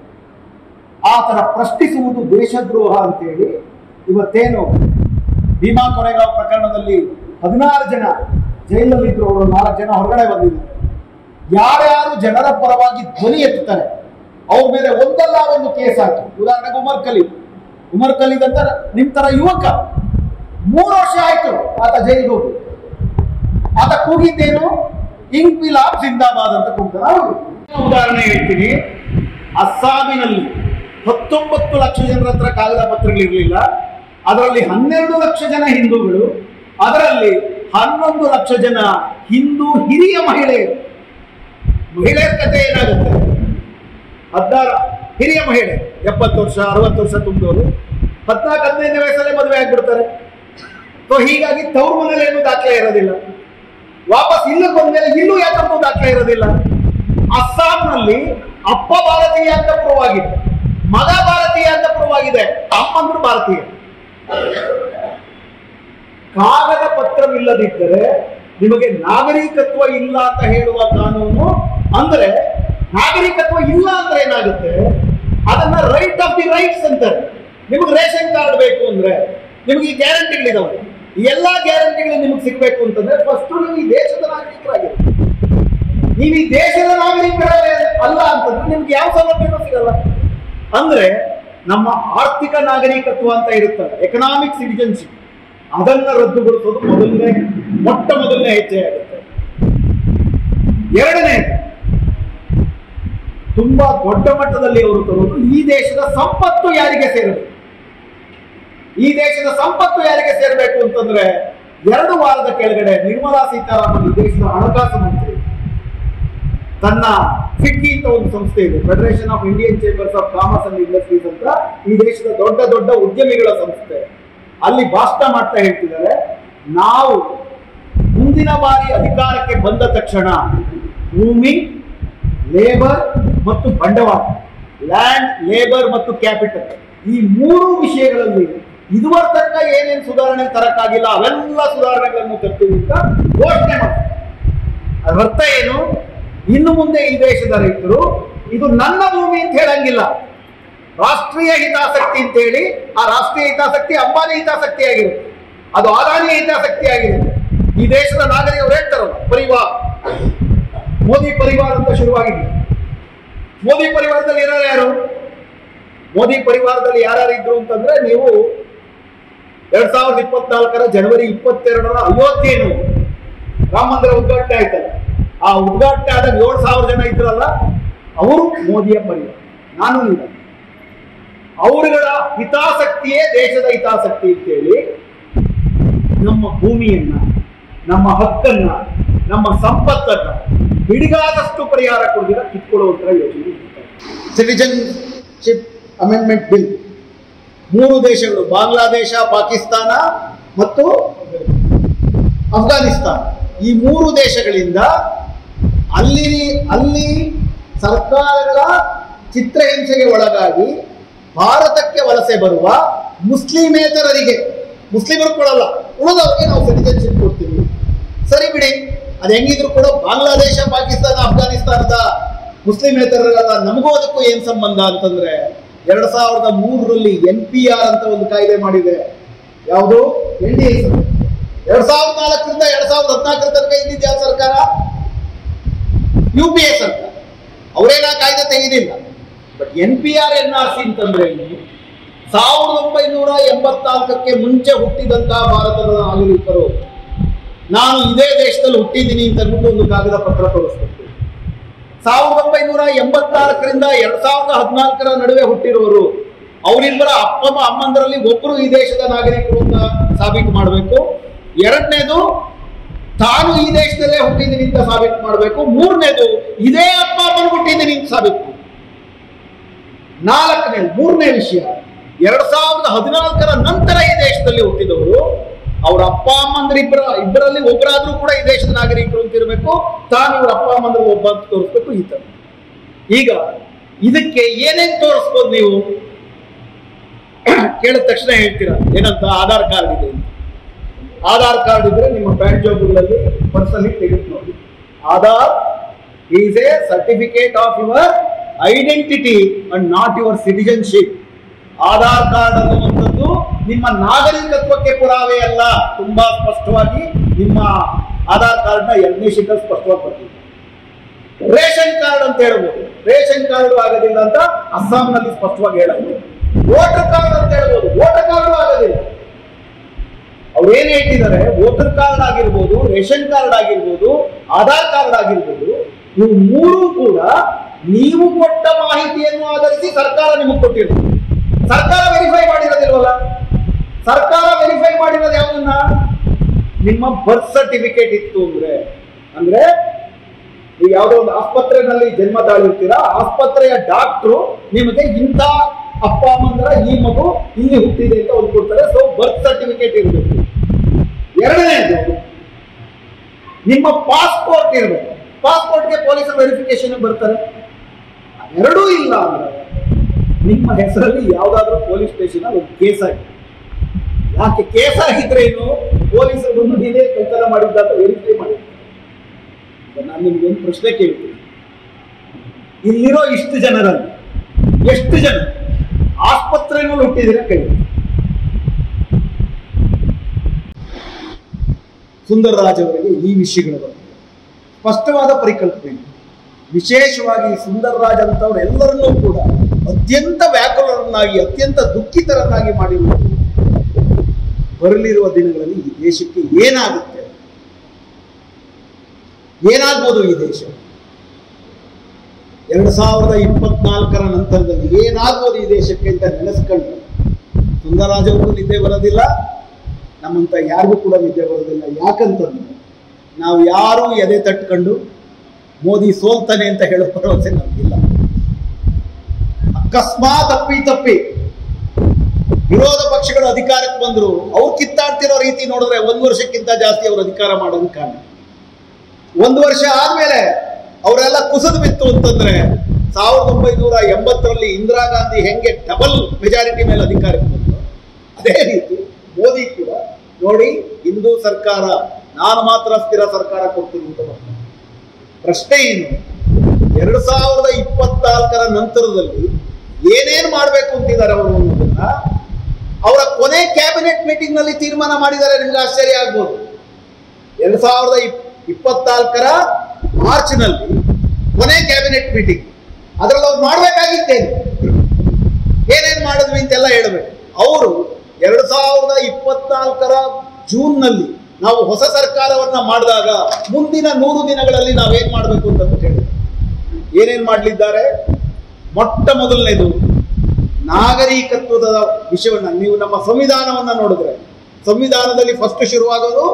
ಆ ತರ ಪ್ರಶ್ನಿಸುವುದು ದೇಶದ್ರೋಹ ಅಂತೇಳಿ ಇವತ್ತೇನು ಭೀಮಾ ಕೊರೆಗಾಂವ್ ಪ್ರಕರಣದಲ್ಲಿ ಹದಿನಾರು ಜನ ಜೈಲಲ್ಲಿದ್ರು ಅವರು ನಾಲ್ಕು ಜನ ಹೊರಗಡೆ ಬಂದಿದ್ದಾರೆ ಯಾರ್ಯಾರು ಜನರ ಪರವಾಗಿ ಧ್ವನಿ ಎತ್ತುತ್ತಾರೆ ಅವ್ರ ಮೇಲೆ ಒಂದಲ್ಲ ಒಂದು ಕೇಸ್ ಹಾಕಿ ಉದಾಹರಣೆಗೆ ಉಮರ್ ಖಲೀದ್ ಉಮರ್ ಖಲೀದ್ ಅಂತ ನಿಮ್ ತರ ಯುವಕ ಮೂರು ವರ್ಷ ಆಯ್ತು ಆತ ಜೈಲಿಗೆ ಹೋಗಿ ಆತ ಕೂಗಿದ್ದೇನು ಇಂಕ್ವಿಲಾಬ್ ಜಿಂದಾಬಾದ್ ಅಂತ ಕೂಗ್ತಾರೆ ಹೌದು ಉದಾಹರಣೆ ಹೇಳ್ತೀನಿ ಅಸ್ಸಾಮಿನಲ್ಲಿ ಹತ್ತೊಂಬತ್ತು ಲಕ್ಷ ಜನರ ಹತ್ರ ಕಾಗದ ಪತ್ರಗಳಿರಲಿಲ್ಲ ಅದರಲ್ಲಿ ಹನ್ನೆರಡು ಲಕ್ಷ ಜನ ಹಿಂದೂಗಳು ಅದರಲ್ಲಿ ಹನ್ನೊಂದು ಲಕ್ಷ ಜನ ಹಿಂದೂ ಹಿರಿಯ ಮಹಿಳೆಯರು ಮಹಿಳೆಯರ ಕಥೆ ಏನಾಗುತ್ತೆ ಹದಿನಾರು ಹಿರಿಯ ಮಹಿಳೆ ಎಪ್ಪತ್ತು ವರ್ಷ ಅರವತ್ತು ವರ್ಷ ತುಂಬಿದವರು ಹದಿನಾಲ್ಕು ಹದಿನೈದನೇ ವಯಸ್ಸಲ್ಲೇ ಮದುವೆ ಆಗ್ಬಿಡ್ತಾರೆ ಸೊ ಹೀಗಾಗಿ ತವ್ರ ಮನೇಲಿ ಏನು ದಾಖಲೆ ಇರೋದಿಲ್ಲ ವಾಪಸ್ ಇಲ್ಲಿಗೆ ಬಂದ್ಮೇಲೆ ಇಲ್ಲೂ ಯಾಕಂತೂ ದಾಖಲೆ ಇರೋದಿಲ್ಲ ಅಸ್ಸಾಂನಲ್ಲಿ ಅಪ್ಪ ಭಾರತೀಯ ಅಂತ ಪ್ರೂವ್ ಆಗಿದೆ ಮಗ ಭಾರತೀಯ ಅಂತ ಪ್ರೂವ್ ಆಗಿದೆ ಅಮ್ಮಂದ್ರು ಭಾರತೀಯ ಕಾಗದ ಪತ್ರವಿಲ್ಲದಿದ್ದರೆ ನಿಮಗೆ ನಾಗರಿಕತ್ವ ಇಲ್ಲ ಅಂತ ಹೇಳುವ ಕಾನೂನು ಅಂದ್ರೆ ನಾಗರಿಕತ್ವ ಇಲ್ಲ ಅಂದ್ರೆ ಏನಾಗುತ್ತೆ ಅದನ್ನ ರೈಟ್ ಆಫ್ ದಿ ರೈಟ್ಸ್ ಅಂತಾರೆ ನಿಮಗೆ ರೇಷನ್ ಕಾರ್ಡ್ ಬೇಕು ಅಂದ್ರೆ ನಿಮಗೆ ಈ ಗ್ಯಾರಂಟಿಗಳಿದಾವೆ ಈ ಎಲ್ಲಾ ಗ್ಯಾರಂಟಿಗಳು ನಿಮಗೆ ಸಿಗ್ಬೇಕು ಅಂತಂದ್ರೆ ಫಸ್ಟ್ ನೀವು ಈ ದೇಶದ ನಾಗರಿಕರಾಗಿರ್ಬೇಕು ನೀವು ಈ ದೇಶದ ನಾಗರಿಕರೇ ಅಲ್ಲ ಅಂತಂದ್ರೆ ನಿಮ್ಗೆ ಯಾವ ಸೌಲಭ್ಯನೂ ಸಿಗಲ್ಲ ಅಂದ್ರೆ ನಮ್ಮ ಆರ್ಥಿಕ ನಾಗರಿಕತ್ವ ಅಂತ ಇರುತ್ತಲ್ಲ ಎಕನಾಮಿಕ್ ಸಿಟಿಜನ್ಶಿಪ್ ಅದನ್ನ ರದ್ದುಗೊಳಿಸೋದು ಮೊದಲನೇ ಮೊಟ್ಟ ಮೊದಲನೇ ಹೆಜ್ಜೆ ಆಗುತ್ತೆ ಎರಡನೇ ತುಂಬಾ ದೊಡ್ಡ ಮಟ್ಟದಲ್ಲಿ ಅವರು ತರುವುದು ಈ ದೇಶದ ಸಂಪತ್ತು ಯಾರಿಗೆ ಸೇರಬೇಕು ಈ ದೇಶದ ಸಂಪತ್ತು ಯಾರಿಗೆ ಸೇರಬೇಕು ಅಂತಂದ್ರೆ ಎರಡು ವಾರದ ಕೆಳಗಡೆ ನಿರ್ಮಲಾ ಸೀತಾರಾಮನ್ ಈ ದೇಶದ ಹಣಕಾಸು ಮಂತ್ರಿ ತನ್ನ ಫಿಕ್ಕಿ ಅಂತ ಒಂದು ಸಂಸ್ಥೆ ಇದೆ federation of Indian chambers of commerce and industries ಅಂತ ಈ ದೇಶದ ದೊಡ್ಡ ದೊಡ್ಡ ಉದ್ಯಮಿಗಳ ಸಂಸ್ಥೆ ಅಲ್ಲಿ ಭಾಷಣ ಮಾಡ್ತಾ ಹೇಳ್ತಿದ್ದಾರೆ ನಾವು ಮುಂದಿನ ಬಾರಿ ಅಧಿಕಾರಕ್ಕೆ ಬಂದ ತಕ್ಷಣ ಭೂಮಿ ಲೇಬರ್ ಮತ್ತು ಬಂಡವಾಳ ಲ್ಯಾಂಡ್ ಲೇಬರ್ ಮತ್ತು ಕ್ಯಾಪಿಟಲ್ ಈ ಮೂರು ವಿಷಯಗಳಲ್ಲಿ ಇದುವರ ತನಕ ಏನೇನು ಸುಧಾರಣೆ ತರಕ್ಕಾಗಿಲ್ಲ ಅವೆಲ್ಲ ಸುಧಾರಣೆಗಳನ್ನು ತರ್ತೀವಿ ಅಂತ ಘೋಷಣೆ ಮಾಡ್ತಾರೆ ಅದರ ಅರ್ಥ ಏನು ಇನ್ನು ಮುಂದೆ ಈ ದೇಶದ ರೈತರು ಇದು ನನ್ನ ಭೂಮಿ ಅಂತ ಹೇಳಂಗಿಲ್ಲ ರಾಷ್ಟ್ರೀಯ ಹಿತಾಸಕ್ತಿ ಅಂತ ಹೇಳಿ ಆ ರಾಷ್ಟ್ರೀಯ ಹಿತಾಸಕ್ತಿ ಅಂಬಾನಿ ಹಿತಾಸಕ್ತಿ ಆಗಿರುತ್ತೆ ಅದು ಅದಾನಿಯ ಹಿತಾಸಕ್ತಿ ಆಗಿರುತ್ತೆ ಈ ದೇಶದ ನಾಗರಿಕರು ಹೇಳ್ತಾರಲ್ಲ ಪರಿವಾರ ಮೋದಿ ಪರಿವಾರ ಅಂತ ಶುರುವಾಗಿದೆ ಮೋದಿ ಪರಿವಾರದಲ್ಲಿ ಇರೋರು ಯಾರು ಮೋದಿ ಪರಿವಾರದಲ್ಲಿ ಯಾರ್ಯಾರು ಇದ್ರು ಅಂತಂದ್ರೆ ನೀವು ಎರಡ್ ಸಾವಿರದ ಇಪ್ಪತ್ನಾಲ್ಕರ ಜನವರಿ ಇಪ್ಪತ್ತೆರಡರ ಅಯೋಧ್ಯೆನು ರಾಮ ಮಂದಿರ ಉದ್ಘಾಟನೆ ಆಯ್ತಲ್ಲ ಆ ಉದ್ಘಾಟನೆ ಆದಾಗ ಏಳು ಸಾವಿರ ಜನ ಇದ್ರಲ್ಲ ಅವರು ಮೋದಿಯ ಪರಿವಾರ ನಾನು ಇಲ್ಲ ಅವರುಗಳ ಹಿತಾಸಕ್ತಿಯೇ ದೇಶದ ಹಿತಾಸಕ್ತಿ ಅಂತೇಳಿ ನಮ್ಮ ಭೂಮಿಯನ್ನ ನಮ್ಮ ಹಕ್ಕನ್ನ ನಮ್ಮ ಸಂಪತ್ತನ್ನ ಬಿಡಿಗಾದಷ್ಟು ಪರಿಹಾರ ಕೊಡದಿರ ಕಿತ್ಕೊಳ್ಳುವಂತ ಯೋಜನೆ ಸಿಟಿಜನ್ಶಿಪ್ ಅಮೆಂಡ್ಮೆಂಟ್ ಬಿಲ್ ಮೂರು ದೇಶಗಳು ಬಾಂಗ್ಲಾದೇಶ ಪಾಕಿಸ್ತಾನ ಮತ್ತು ಅಫ್ಘಾನಿಸ್ತಾನ ಈ ಮೂರು ದೇಶಗಳಿಂದ ಅಲ್ಲಿ ಅಲ್ಲಿ ಸರ್ಕಾರಗಳ ಚಿತ್ರಹಿಂಸೆಗೆ ಒಳಗಾಗಿ ಭಾರತಕ್ಕೆ ವಲಸೆ ಬರುವ ಮುಸ್ಲಿಮೇತರರಿಗೆ ಮುಸ್ಲಿಮರು ಕೊಡಲ್ಲ ಉಳಿದವರಿಗೆ ನಾವು ಸಿಟಿಜನ್ಶಿಪ್ ಕೊಡ್ತೀವಿ ಸರಿ ಬಿಡಿ ಅದು ಹೆಂಗಿದ್ರು ಕೂಡ ಬಾಂಗ್ಲಾದೇಶ ಪಾಕಿಸ್ತಾನ ಅಫ್ಘಾನಿಸ್ತಾನದ ಮುಸ್ಲಿಮೇತರರೆಲ್ಲ ನಮಗೂ ಅದಕ್ಕೂ ಏನ್ ಸಂಬಂಧ ಅಂತಂದ್ರೆ ಎರಡ್ ಸಾವಿರದ ಮೂರರಲ್ಲಿ ಎನ್ ಪಿ ಆರ್ ಅಂತ ಒಂದು ಕಾಯ್ದೆ ಮಾಡಿದೆ ಯಾವುದು ಎನ್ ಡಿ ಎರಡ್ ಸಾವಿರದ ನಾಲ್ಕರಿಂದ ಎರಡ್ ಸಾವಿರದ ಹದಿನಾಲ್ಕರ ತನಕ ಇದ್ದಿದ್ದು ಯಾವ ಸರ್ಕಾರ ಯು ಪಿ ಎ ಸರ್ಕಾರ ಅವರೇನ ಕಾಯ್ದೆ ತೆಗೆದಿಲ್ಲ but N P R N R C ಅಂತಂದ್ರೆ ಏನು? ಸಾವಿರದ ಒಂಬೈನೂರ ಎಂಬತ್ನಾಲ್ಕಕ್ಕೆ ಮುಂಚೆ ಹುಟ್ಟಿದಂತಹ ಭಾರತದ ನಾಗರಿಕರು ನಾನು ಇದೇ ದೇಶದಲ್ಲಿ ಹುಟ್ಟಿದ್ದೀನಿ ಅಂತ ಅಂದ್ಬಿಟ್ಟು ಒಂದು ಕಾಗದ ಪತ್ರ ತೋರಿಸ್ಬೇಕು ಸಾವಿರದ ಒಂಬೈನೂರ ಎಂಬತ್ನಾಲ್ಕರಿಂದ ಎರಡ್ ಸಾವಿರದ ಹದಿನಾಲ್ಕರ ನಡುವೆ ಹುಟ್ಟಿರುವರು ಅವರಿಬ್ಬರ ಅಪ್ಪ ಅಮ್ಮಂದರಲ್ಲಿ ಒಬ್ಬರು ಈ ದೇಶದ ನಾಗರಿಕರು ಅಂತ ಸಾಬೀತು ಮಾಡಬೇಕು ಎರಡನೇದು ತಾನು ಈ ದೇಶದಲ್ಲೇ ಹುಟ್ಟಿದ್ದೀನಿ ಅಂತ ಸಾಬೀತು ಮಾಡಬೇಕು ಮೂರನೇದು ಇದೇ ಅಪ್ಪ ಅಮ್ಮನ ಹುಟ್ಟಿದ್ದೀನಿ ಅಂತ ಸಾಬೀತು ಮಾಡ್ಬೇಕು. ನಾಲ್ಕನೇ ಮೂರನೇ ವಿಷಯ ಎರಡ್ ಸಾವಿರದ ಹದಿನಾಲ್ಕರ ನಂತರ ಈ ದೇಶದಲ್ಲಿ ಹುಟ್ಟಿದವರು ಅವ್ರ ಅಪ್ಪ ಅಮ್ಮಂದ್ರ ಇಬ್ಬರ ಇಬ್ಬರಲ್ಲಿ ಒಬ್ಬರಾದ್ರೂ ಕೂಡ ಈ ದೇಶದ ನಾಗರಿಕರು ಅಂತ ಇರಬೇಕು ತಾನು ಇವ್ರ ಅಪ್ಪ ಅಮ್ಮಂದ್ರ ಒಬ್ಬ ಅಂತ ತೋರಿಸ್ಬೇಕು ಈ ತರ ಈಗ ಇದಕ್ಕೆ ಏನೇನ್ ತೋರಿಸ್ಬೋದು ನೀವು ಕೇಳಿದ ತಕ್ಷಣ ಹೇಳ್ತೀರಾ ಏನಂತ ಆಧಾರ್ ಕಾರ್ಡ್ ಇದೆ ಅಂತ ಆಧಾರ್ ಕಾರ್ಡ್ ಇದ್ರೆ ನಿಮ್ಮ ಬ್ಯಾಂಕ್ ಜಾಬ್ಗಳಲ್ಲಿ ಪರ್ಸನಲಿ ತೆಗೆದು ನೋಡಿ Aadhaar is a certificate of your identity and not your citizenship Aadhaar card ಅನ್ನುವಂಥದ್ದು ನಿಮ್ಮ ನಾಗರಿಕತ್ವಕ್ಕೆ ಪುರಾವೆ ಅಲ್ಲ ತುಂಬಾ ಸ್ಪಷ್ಟವಾಗಿ ನಿಮ್ಮ ಆಧಾರ್ ಕಾರ್ಡ್ನ ಎರಡನೇ ಶೀಟ್ ಸ್ಪಷ್ಟವಾಗಿ ಬರ್ತಿದೆ ರೇಷನ್ ಕಾರ್ಡ್ ಅಂತ ಹೇಳ್ಬೋದು ರೇಷನ್ ಕಾರ್ಡ್ ಆಗೋದಿಲ್ಲ ಅಂತ ಅಸ್ಸಾಂನಲ್ಲಿ ಸ್ಪಷ್ಟವಾಗಿ ಹೇಳಬಹುದು ವೋಟರ್ ಕಾರ್ಡ್ ಅಂತ ಹೇಳ್ಬೋದು ವೋಟರ್ ಕಾರ್ಡ್ ಆಗೋದಿಲ್ಲ ಅವ್ರು ಏನ್ ಹೇಳ್ತಿದ್ದಾರೆ ವೋಟರ್ ಕಾರ್ಡ್ ಆಗಿರ್ಬೋದು ರೇಷನ್ ಕಾರ್ಡ್ ಆಗಿರ್ಬೋದು ಆಧಾರ್ ಕಾರ್ಡ್ ಆಗಿರ್ಬೋದು ಇವು ಮೂರು ಕೂಡ ನೀವು ಕೊಟ್ಟ ಮಾಹಿತಿಯನ್ನು ಆಧರಿಸಿ ಸರ್ಕಾರ ನಿಮಗೆ ಕೊಟ್ಟಿರೋದು ಸರ್ಕಾರ ವೆರಿಫೈ ಮಾಡಿರೋದಿಲ್ವಲ್ಲ ಸರ್ಕಾರ ವೆರಿಫೈ ಮಾಡಿರೋದು ಯಾವ್ದನ್ನ ನಿಮ್ಮ ಬರ್ತ್ ಸರ್ಟಿಫಿಕೇಟ್ ಇತ್ತು ಅಂದ್ರೆ ಅಂದ್ರೆ ನೀವು ಯಾವುದೋ ಒಂದು ಆಸ್ಪತ್ರೆನಲ್ಲಿ ಜನ್ಮ ತಾಳಿರ್ತೀರಾ ಆಸ್ಪತ್ರೆಯ ಡಾಕ್ಟ್ರು ನಿಮಗೆ ಇಂಥ ಅಪ್ಪ ಅಮ್ಮಂದ್ರ ಈ ಮಗು ಇಲ್ಲಿ ಹುಟ್ಟಿದೆ ಅಂತ ಒಂದು ಕೊಡ್ತಾರೆ ಸೊ ಬರ್ತ್ ಸರ್ಟಿಫಿಕೇಟ್ ಇರಬೇಕು ಎರಡನೇದು ನಿಮ್ಮ ಪಾಸ್ಪೋರ್ಟ್ ಇರಬೇಕು ಪಾಸ್ಪೋರ್ಟ್ಗೆ ಪೊಲೀಸರು ವೆರಿಫಿಕೇಶನ್ ಬರ್ತಾರೆ ಎರಡೂ ಇಲ್ಲ ಅಂದ್ರೆ ನಿಮ್ಮ ಹೆಸರಲ್ಲಿ ಯಾವ್ದಾದ್ರು ಪೊಲೀಸ್ ಸ್ಟೇಷನ್ ಒಂದು ಕೇಸ್ ಆಗಿದೆ ಯಾಕೆ ಕೇಸ್ ಆಗಿದ್ರೆ ಏನು ಪೊಲೀಸರು ಬಂದು ನೀನೇ ಕಳ್ತನ ಮಾಡಿದ್ದ ಅಂತ ವೆರಿಫೈ ಮಾಡಿರ್ತಾರೆ ಈಗ ನಾನು ನಿಮ್ಗೆ ಒಂದು ಪ್ರಶ್ನೆ ಕೇಳ್ತೀನಿ ಇಲ್ಲಿರೋ ಇಷ್ಟು ಜನರಲ್ಲಿ ಎಷ್ಟು ಜನ ಆಸ್ಪತ್ರೆನಲ್ಲಿ ಹುಟ್ಟಿದಿರ ಕೈ ಸುಂದರರಾಜ್ ಅವರಿಗೆ ಈ ವಿಷಯಗಳ ಬಗ್ಗೆ ಸ್ಪಷ್ಟವಾದ ಪರಿಕಲ್ಪನೆ ಇದೆ. ವಿಶೇಷವಾಗಿ ಸುಂದರರಾಜ್ ಅಂತವ್ರು ಎಲ್ಲರನ್ನೂ ಕೂಡ ಅತ್ಯಂತ ವ್ಯಾಕುಲರನ್ನಾಗಿ ಅತ್ಯಂತ ದುಃಖಿತರನ್ನಾಗಿ ಮಾಡಿರುವುದು ಬರಲಿರುವ ದಿನಗಳಲ್ಲಿ ಈ ದೇಶಕ್ಕೆ ಏನಾಗುತ್ತೆ ಏನಾಗ್ಬೋದು ಈ ದೇಶ ಎರಡು ಸಾವಿರದ ಇಪ್ಪತ್ನಾಲ್ಕರ ನಂತರದಲ್ಲಿ ಏನಾಗ್ಬೋದು ಈ ದೇಶಕ್ಕೆ ಅಂತ ನೆನೆಸ್ಕೊಂಡು ಸುಂದರರಾಜ್ ಅವ್ರಿಗೂ ನಿದ್ದೆ ಬರೋದಿಲ್ಲ ನಮ್ಮಂತ ಯಾರಿಗೂ ಕೂಡ ನಿದ್ದೆ ಬರೋದಿಲ್ಲ ಯಾಕಂತಂದ್ರೆ ನಾವು ಯಾರೂ ಎದೆ ತಟ್ಕೊಂಡು ಮೋದಿ ಸೋಲ್ತಾನೆ ಅಂತ ಹೇಳೋ ಭರವಸೆ ನಮಗಿಲ್ಲ ಅಕಸ್ಮಾತ್ ತಪ್ಪಿ ತಪ್ಪಿ ವಿರೋಧ ಪಕ್ಷಗಳು ಅಧಿಕಾರಕ್ಕೆ ಬಂದ್ರು ಅವ್ರು ಕಿತ್ತಾಡ್ತಿರೋ ರೀತಿ ನೋಡಿದ್ರೆ ಒಂದು ವರ್ಷಕ್ಕಿಂತ ಜಾಸ್ತಿ ಅವ್ರು ಅಧಿಕಾರ ಮಾಡೋದು ಕಾರಣ ಒಂದು ವರ್ಷ ಆದ್ಮೇಲೆ ಅವರೆಲ್ಲ ಕುಸಿದು ಬಿತ್ತು ಅಂತಂದ್ರೆ ಸಾವಿರದ ಒಂಬೈನೂರ ಎಂಬತ್ತರಲ್ಲಿ ಇಂದಿರಾ ಗಾಂಧಿ ಹೆಂಗೆ ಡಬಲ್ ಮೆಜಾರಿಟಿ ಮೇಲೆ ಅಧಿಕಾರಕ್ಕೆ ಬಂದ್ರು ಅದೇ ರೀತಿ ಮೋದಿ ಕೂಡ ನೋಡಿ ಹಿಂದೂ ಸರ್ಕಾರ ನಾನು ಮಾತ್ರ ಸ್ಥಿರ ಸರ್ಕಾರ ಕೊಡ್ತೀನಿ ಅಂತ ಬರ್ತಾರೆ ಪ್ರಶ್ನೆ ಏನು ಎರಡು ಸಾವಿರದ ಇಪ್ಪತ್ನಾಲ್ಕರ ನಂತರದಲ್ಲಿ ಏನೇನು ಮಾಡಬೇಕು ಅಂತಿದ್ದಾರೆ ಅವರು ಅನ್ನೋದನ್ನ ಅವರ ಕೊನೆ ಕ್ಯಾಬಿನೆಟ್ ಮೀಟಿಂಗ್ ನಲ್ಲಿ ತೀರ್ಮಾನ ಮಾಡಿದ್ದಾರೆ ನಿಮ್ಗೆ ಆಶ್ಚರ್ಯ ಆಗ್ಬೋದು ಎರಡ್ ಸಾವಿರದ ಇಪ್- ಇಪ್ಪತ್ನಾಲ್ಕರ ಮಾರ್ಚ್ ನಲ್ಲಿ ಕೊನೆ ಕ್ಯಾಬಿನೆಟ್ ಮೀಟಿಂಗ್ ಅದರಲ್ಲಿ ಅವ್ರು ಮಾಡಬೇಕಾಗಿತ್ತೇನು ಏನೇನು ಮಾಡಿದ್ವಿ ಅಂತೆಲ್ಲ ಹೇಳ್ಬೇಕು ಅವರು ಎರಡ್ ಸಾವಿರದ ಇಪ್ಪತ್ನಾಲ್ಕರ ಜೂನ್ನಲ್ಲಿ ನಾವು ಹೊಸ ಸರ್ಕಾರವನ್ನ ಮಾಡಿದಾಗ ಮುಂದಿನ ನೂರು ದಿನಗಳಲ್ಲಿ ನಾವೇನ್ ಮಾಡಬೇಕು ಅಂತ ಹೇಳಿದ್ರು ಏನೇನ್ ಮಾಡಲಿದ್ದಾರೆ ಮೊಟ್ಟ ಮೊದಲನೇದು ನಾಗರಿಕತ್ವದ ವಿಷಯವನ್ನ ನೀವು ನಮ್ಮ ಸಂವಿಧಾನವನ್ನ ನೋಡಿದ್ರೆ ಸಂವಿಧಾನದಲ್ಲಿ ಫಸ್ಟ್ ಶುರುವಾಗೋದು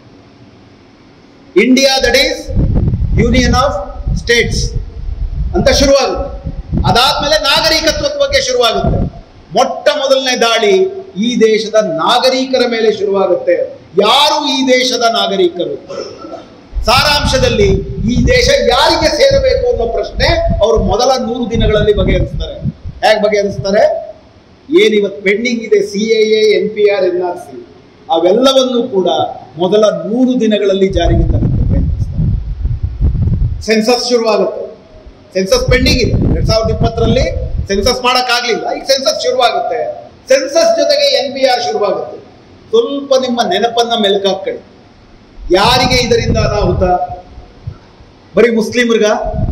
India that is union of states ಅಂತ ಶುರುವಾಗುತ್ತೆ ಅದಾದ್ಮೇಲೆ ನಾಗರಿಕತ್ವದ ಬಗ್ಗೆ ಶುರುವಾಗುತ್ತೆ ಮೊಟ್ಟ ಮೊದಲನೇ ದಾಳಿ ಈ ದೇಶದ ನಾಗರಿಕರ ಮೇಲೆ ಶುರುವಾಗುತ್ತೆ ಯಾರು ಈ ದೇಶದ ನಾಗರಿಕರು ಸಾರಾಂಶದಲ್ಲಿ ಈ ದೇಶ ಯಾರಿಗೆ ಸೇರಬೇಕು ಅನ್ನೋ ಪ್ರಶ್ನೆ ಅವರು ಮೊದಲ ನೂರು ದಿನಗಳಲ್ಲಿ ಬಗೆಹರಿಸ್ತಾರೆ ಹೇಗೆ ಬಗೆಹರಿಸ್ತಾರೆ ಏನಿವತ್ತು ಪೆಂಡಿಂಗ್ ಇದೆ C A N P R N R C ಅವೆಲ್ಲವನ್ನೂ ಕೂಡ ಮೊದಲ ನೂರು ದಿನಗಳಲ್ಲಿ ಜಾರಿಗೆ ತರಕ್ಕೆ ಪ್ರಯತ್ನಿಸ್ತಾರೆ ಸೆನ್ಸಸ್ ಶುರುವಾಗುತ್ತೆ ಸೆನ್ಸಸ್ ಪೆಂಡಿಂಗ್ ಇದೆ ಎರಡ್ ಸಾವಿರದ ಇಪ್ಪತ್ತರಲ್ಲಿ ಸೆನ್ಸಸ್ ಮಾಡಕ್ಕಾಗ್ಲಿಲ್ಲ ಈಗ ಸೆನ್ಸಸ್ ಶುರುವಾಗುತ್ತೆ ಸೆನ್ಸಸ್ ಜೊತೆಗೆ ಎನ್ ಪಿ ಆರ್ ಶುರುವಾಗುತ್ತೆ ಸ್ವಲ್ಪ ನಿಮ್ಮ ನೆನಪನ್ನ ಮೆಲುಕಾಕ್ಕಳಿ ಯಾರಿಗೆ ಇದರಿಂದ ಅನಾಹುತ ಬರೀ ಮುಸ್ಲಿಮರಿಗ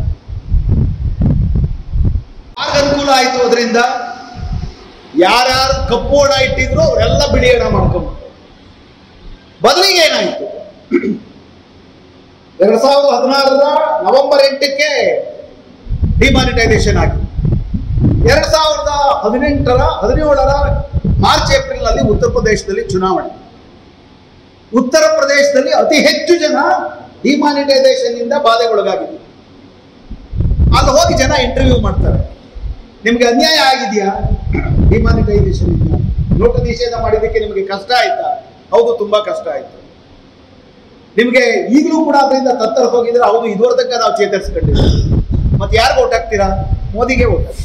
ಯಾರ್ಗ್ ಅನುಕೂಲ ಆಯ್ತು ಅದರಿಂದ ಯಾರ್ಯಾರು ಕಪ್ಪು ಹಣ ಇಟ್ಟಿದ್ರು ಅವರೆಲ್ಲ ಬಿಳಿ ಹಣ ಮಾಡ್ಕೊಂಡ್ರು ಬದಲಿಗೆ ಏನಾಯ್ತು ಎರಡ್ ಸಾವಿರದ ಹದಿನಾರರ ನವೆಂಬರ್ ಎಂಟಕ್ಕೆ ಡಿಮಾನಿಟೈಸೇಷನ್ ಆಗಿದೆ ಎರಡ್ ಸಾವಿರದ ಹದಿನೆಂಟರ ಹದಿನೇಳರ ಮಾರ್ಚ್ ಏಪ್ರಿಲ್ ನಲ್ಲಿ ಉತ್ತರ ಪ್ರದೇಶದಲ್ಲಿ ಚುನಾವಣೆ ಉತ್ತರ ಪ್ರದೇಶದಲ್ಲಿ ಅತಿ ಹೆಚ್ಚು ಜನ ಡಿಮಾನಿಟೈಸೇಷನ್ ಇಂದ ಬಾಧೆಗೊಳಗಾಗಿದ್ರು ಅಲ್ಲಿ ಹೋಗಿ ಜನ ಇಂಟರ್ವ್ಯೂ ಮಾಡ್ತಾರೆ ನಿಮ್ಗೆ ಅನ್ಯಾಯ ಆಗಿದೆಯಾ ಡಿಮಾನಿಟೈಸೇಷನ್ ಇಂದ ನೋಟು ನಿಷೇಧ ಮಾಡಿದ್ದಕ್ಕೆ ನಿಮಗೆ ಕಷ್ಟ ಆಯ್ತಾ ಹೌದು ತುಂಬಾ ಕಷ್ಟ ಆಯ್ತು ನಿಮ್ಗೆ ಈಗಲೂ ಕೂಡ ಅದರಿಂದ ತತ್ತರ ಹೋಗಿದ್ರೆ ಹೌದು ಇದುವರೆ ತನಕ ನಾವು ಚೇತರಿಸ್ಕೊಂಡಿದ್ದೀವಿ ಮತ್ತೆ ಯಾರಿಗೆ ಓಟ್ ಹಾಕ್ತೀರಾ ಮೋದಿಗೆ ಓಟ್ ಹಾಕ್ತೀರಾ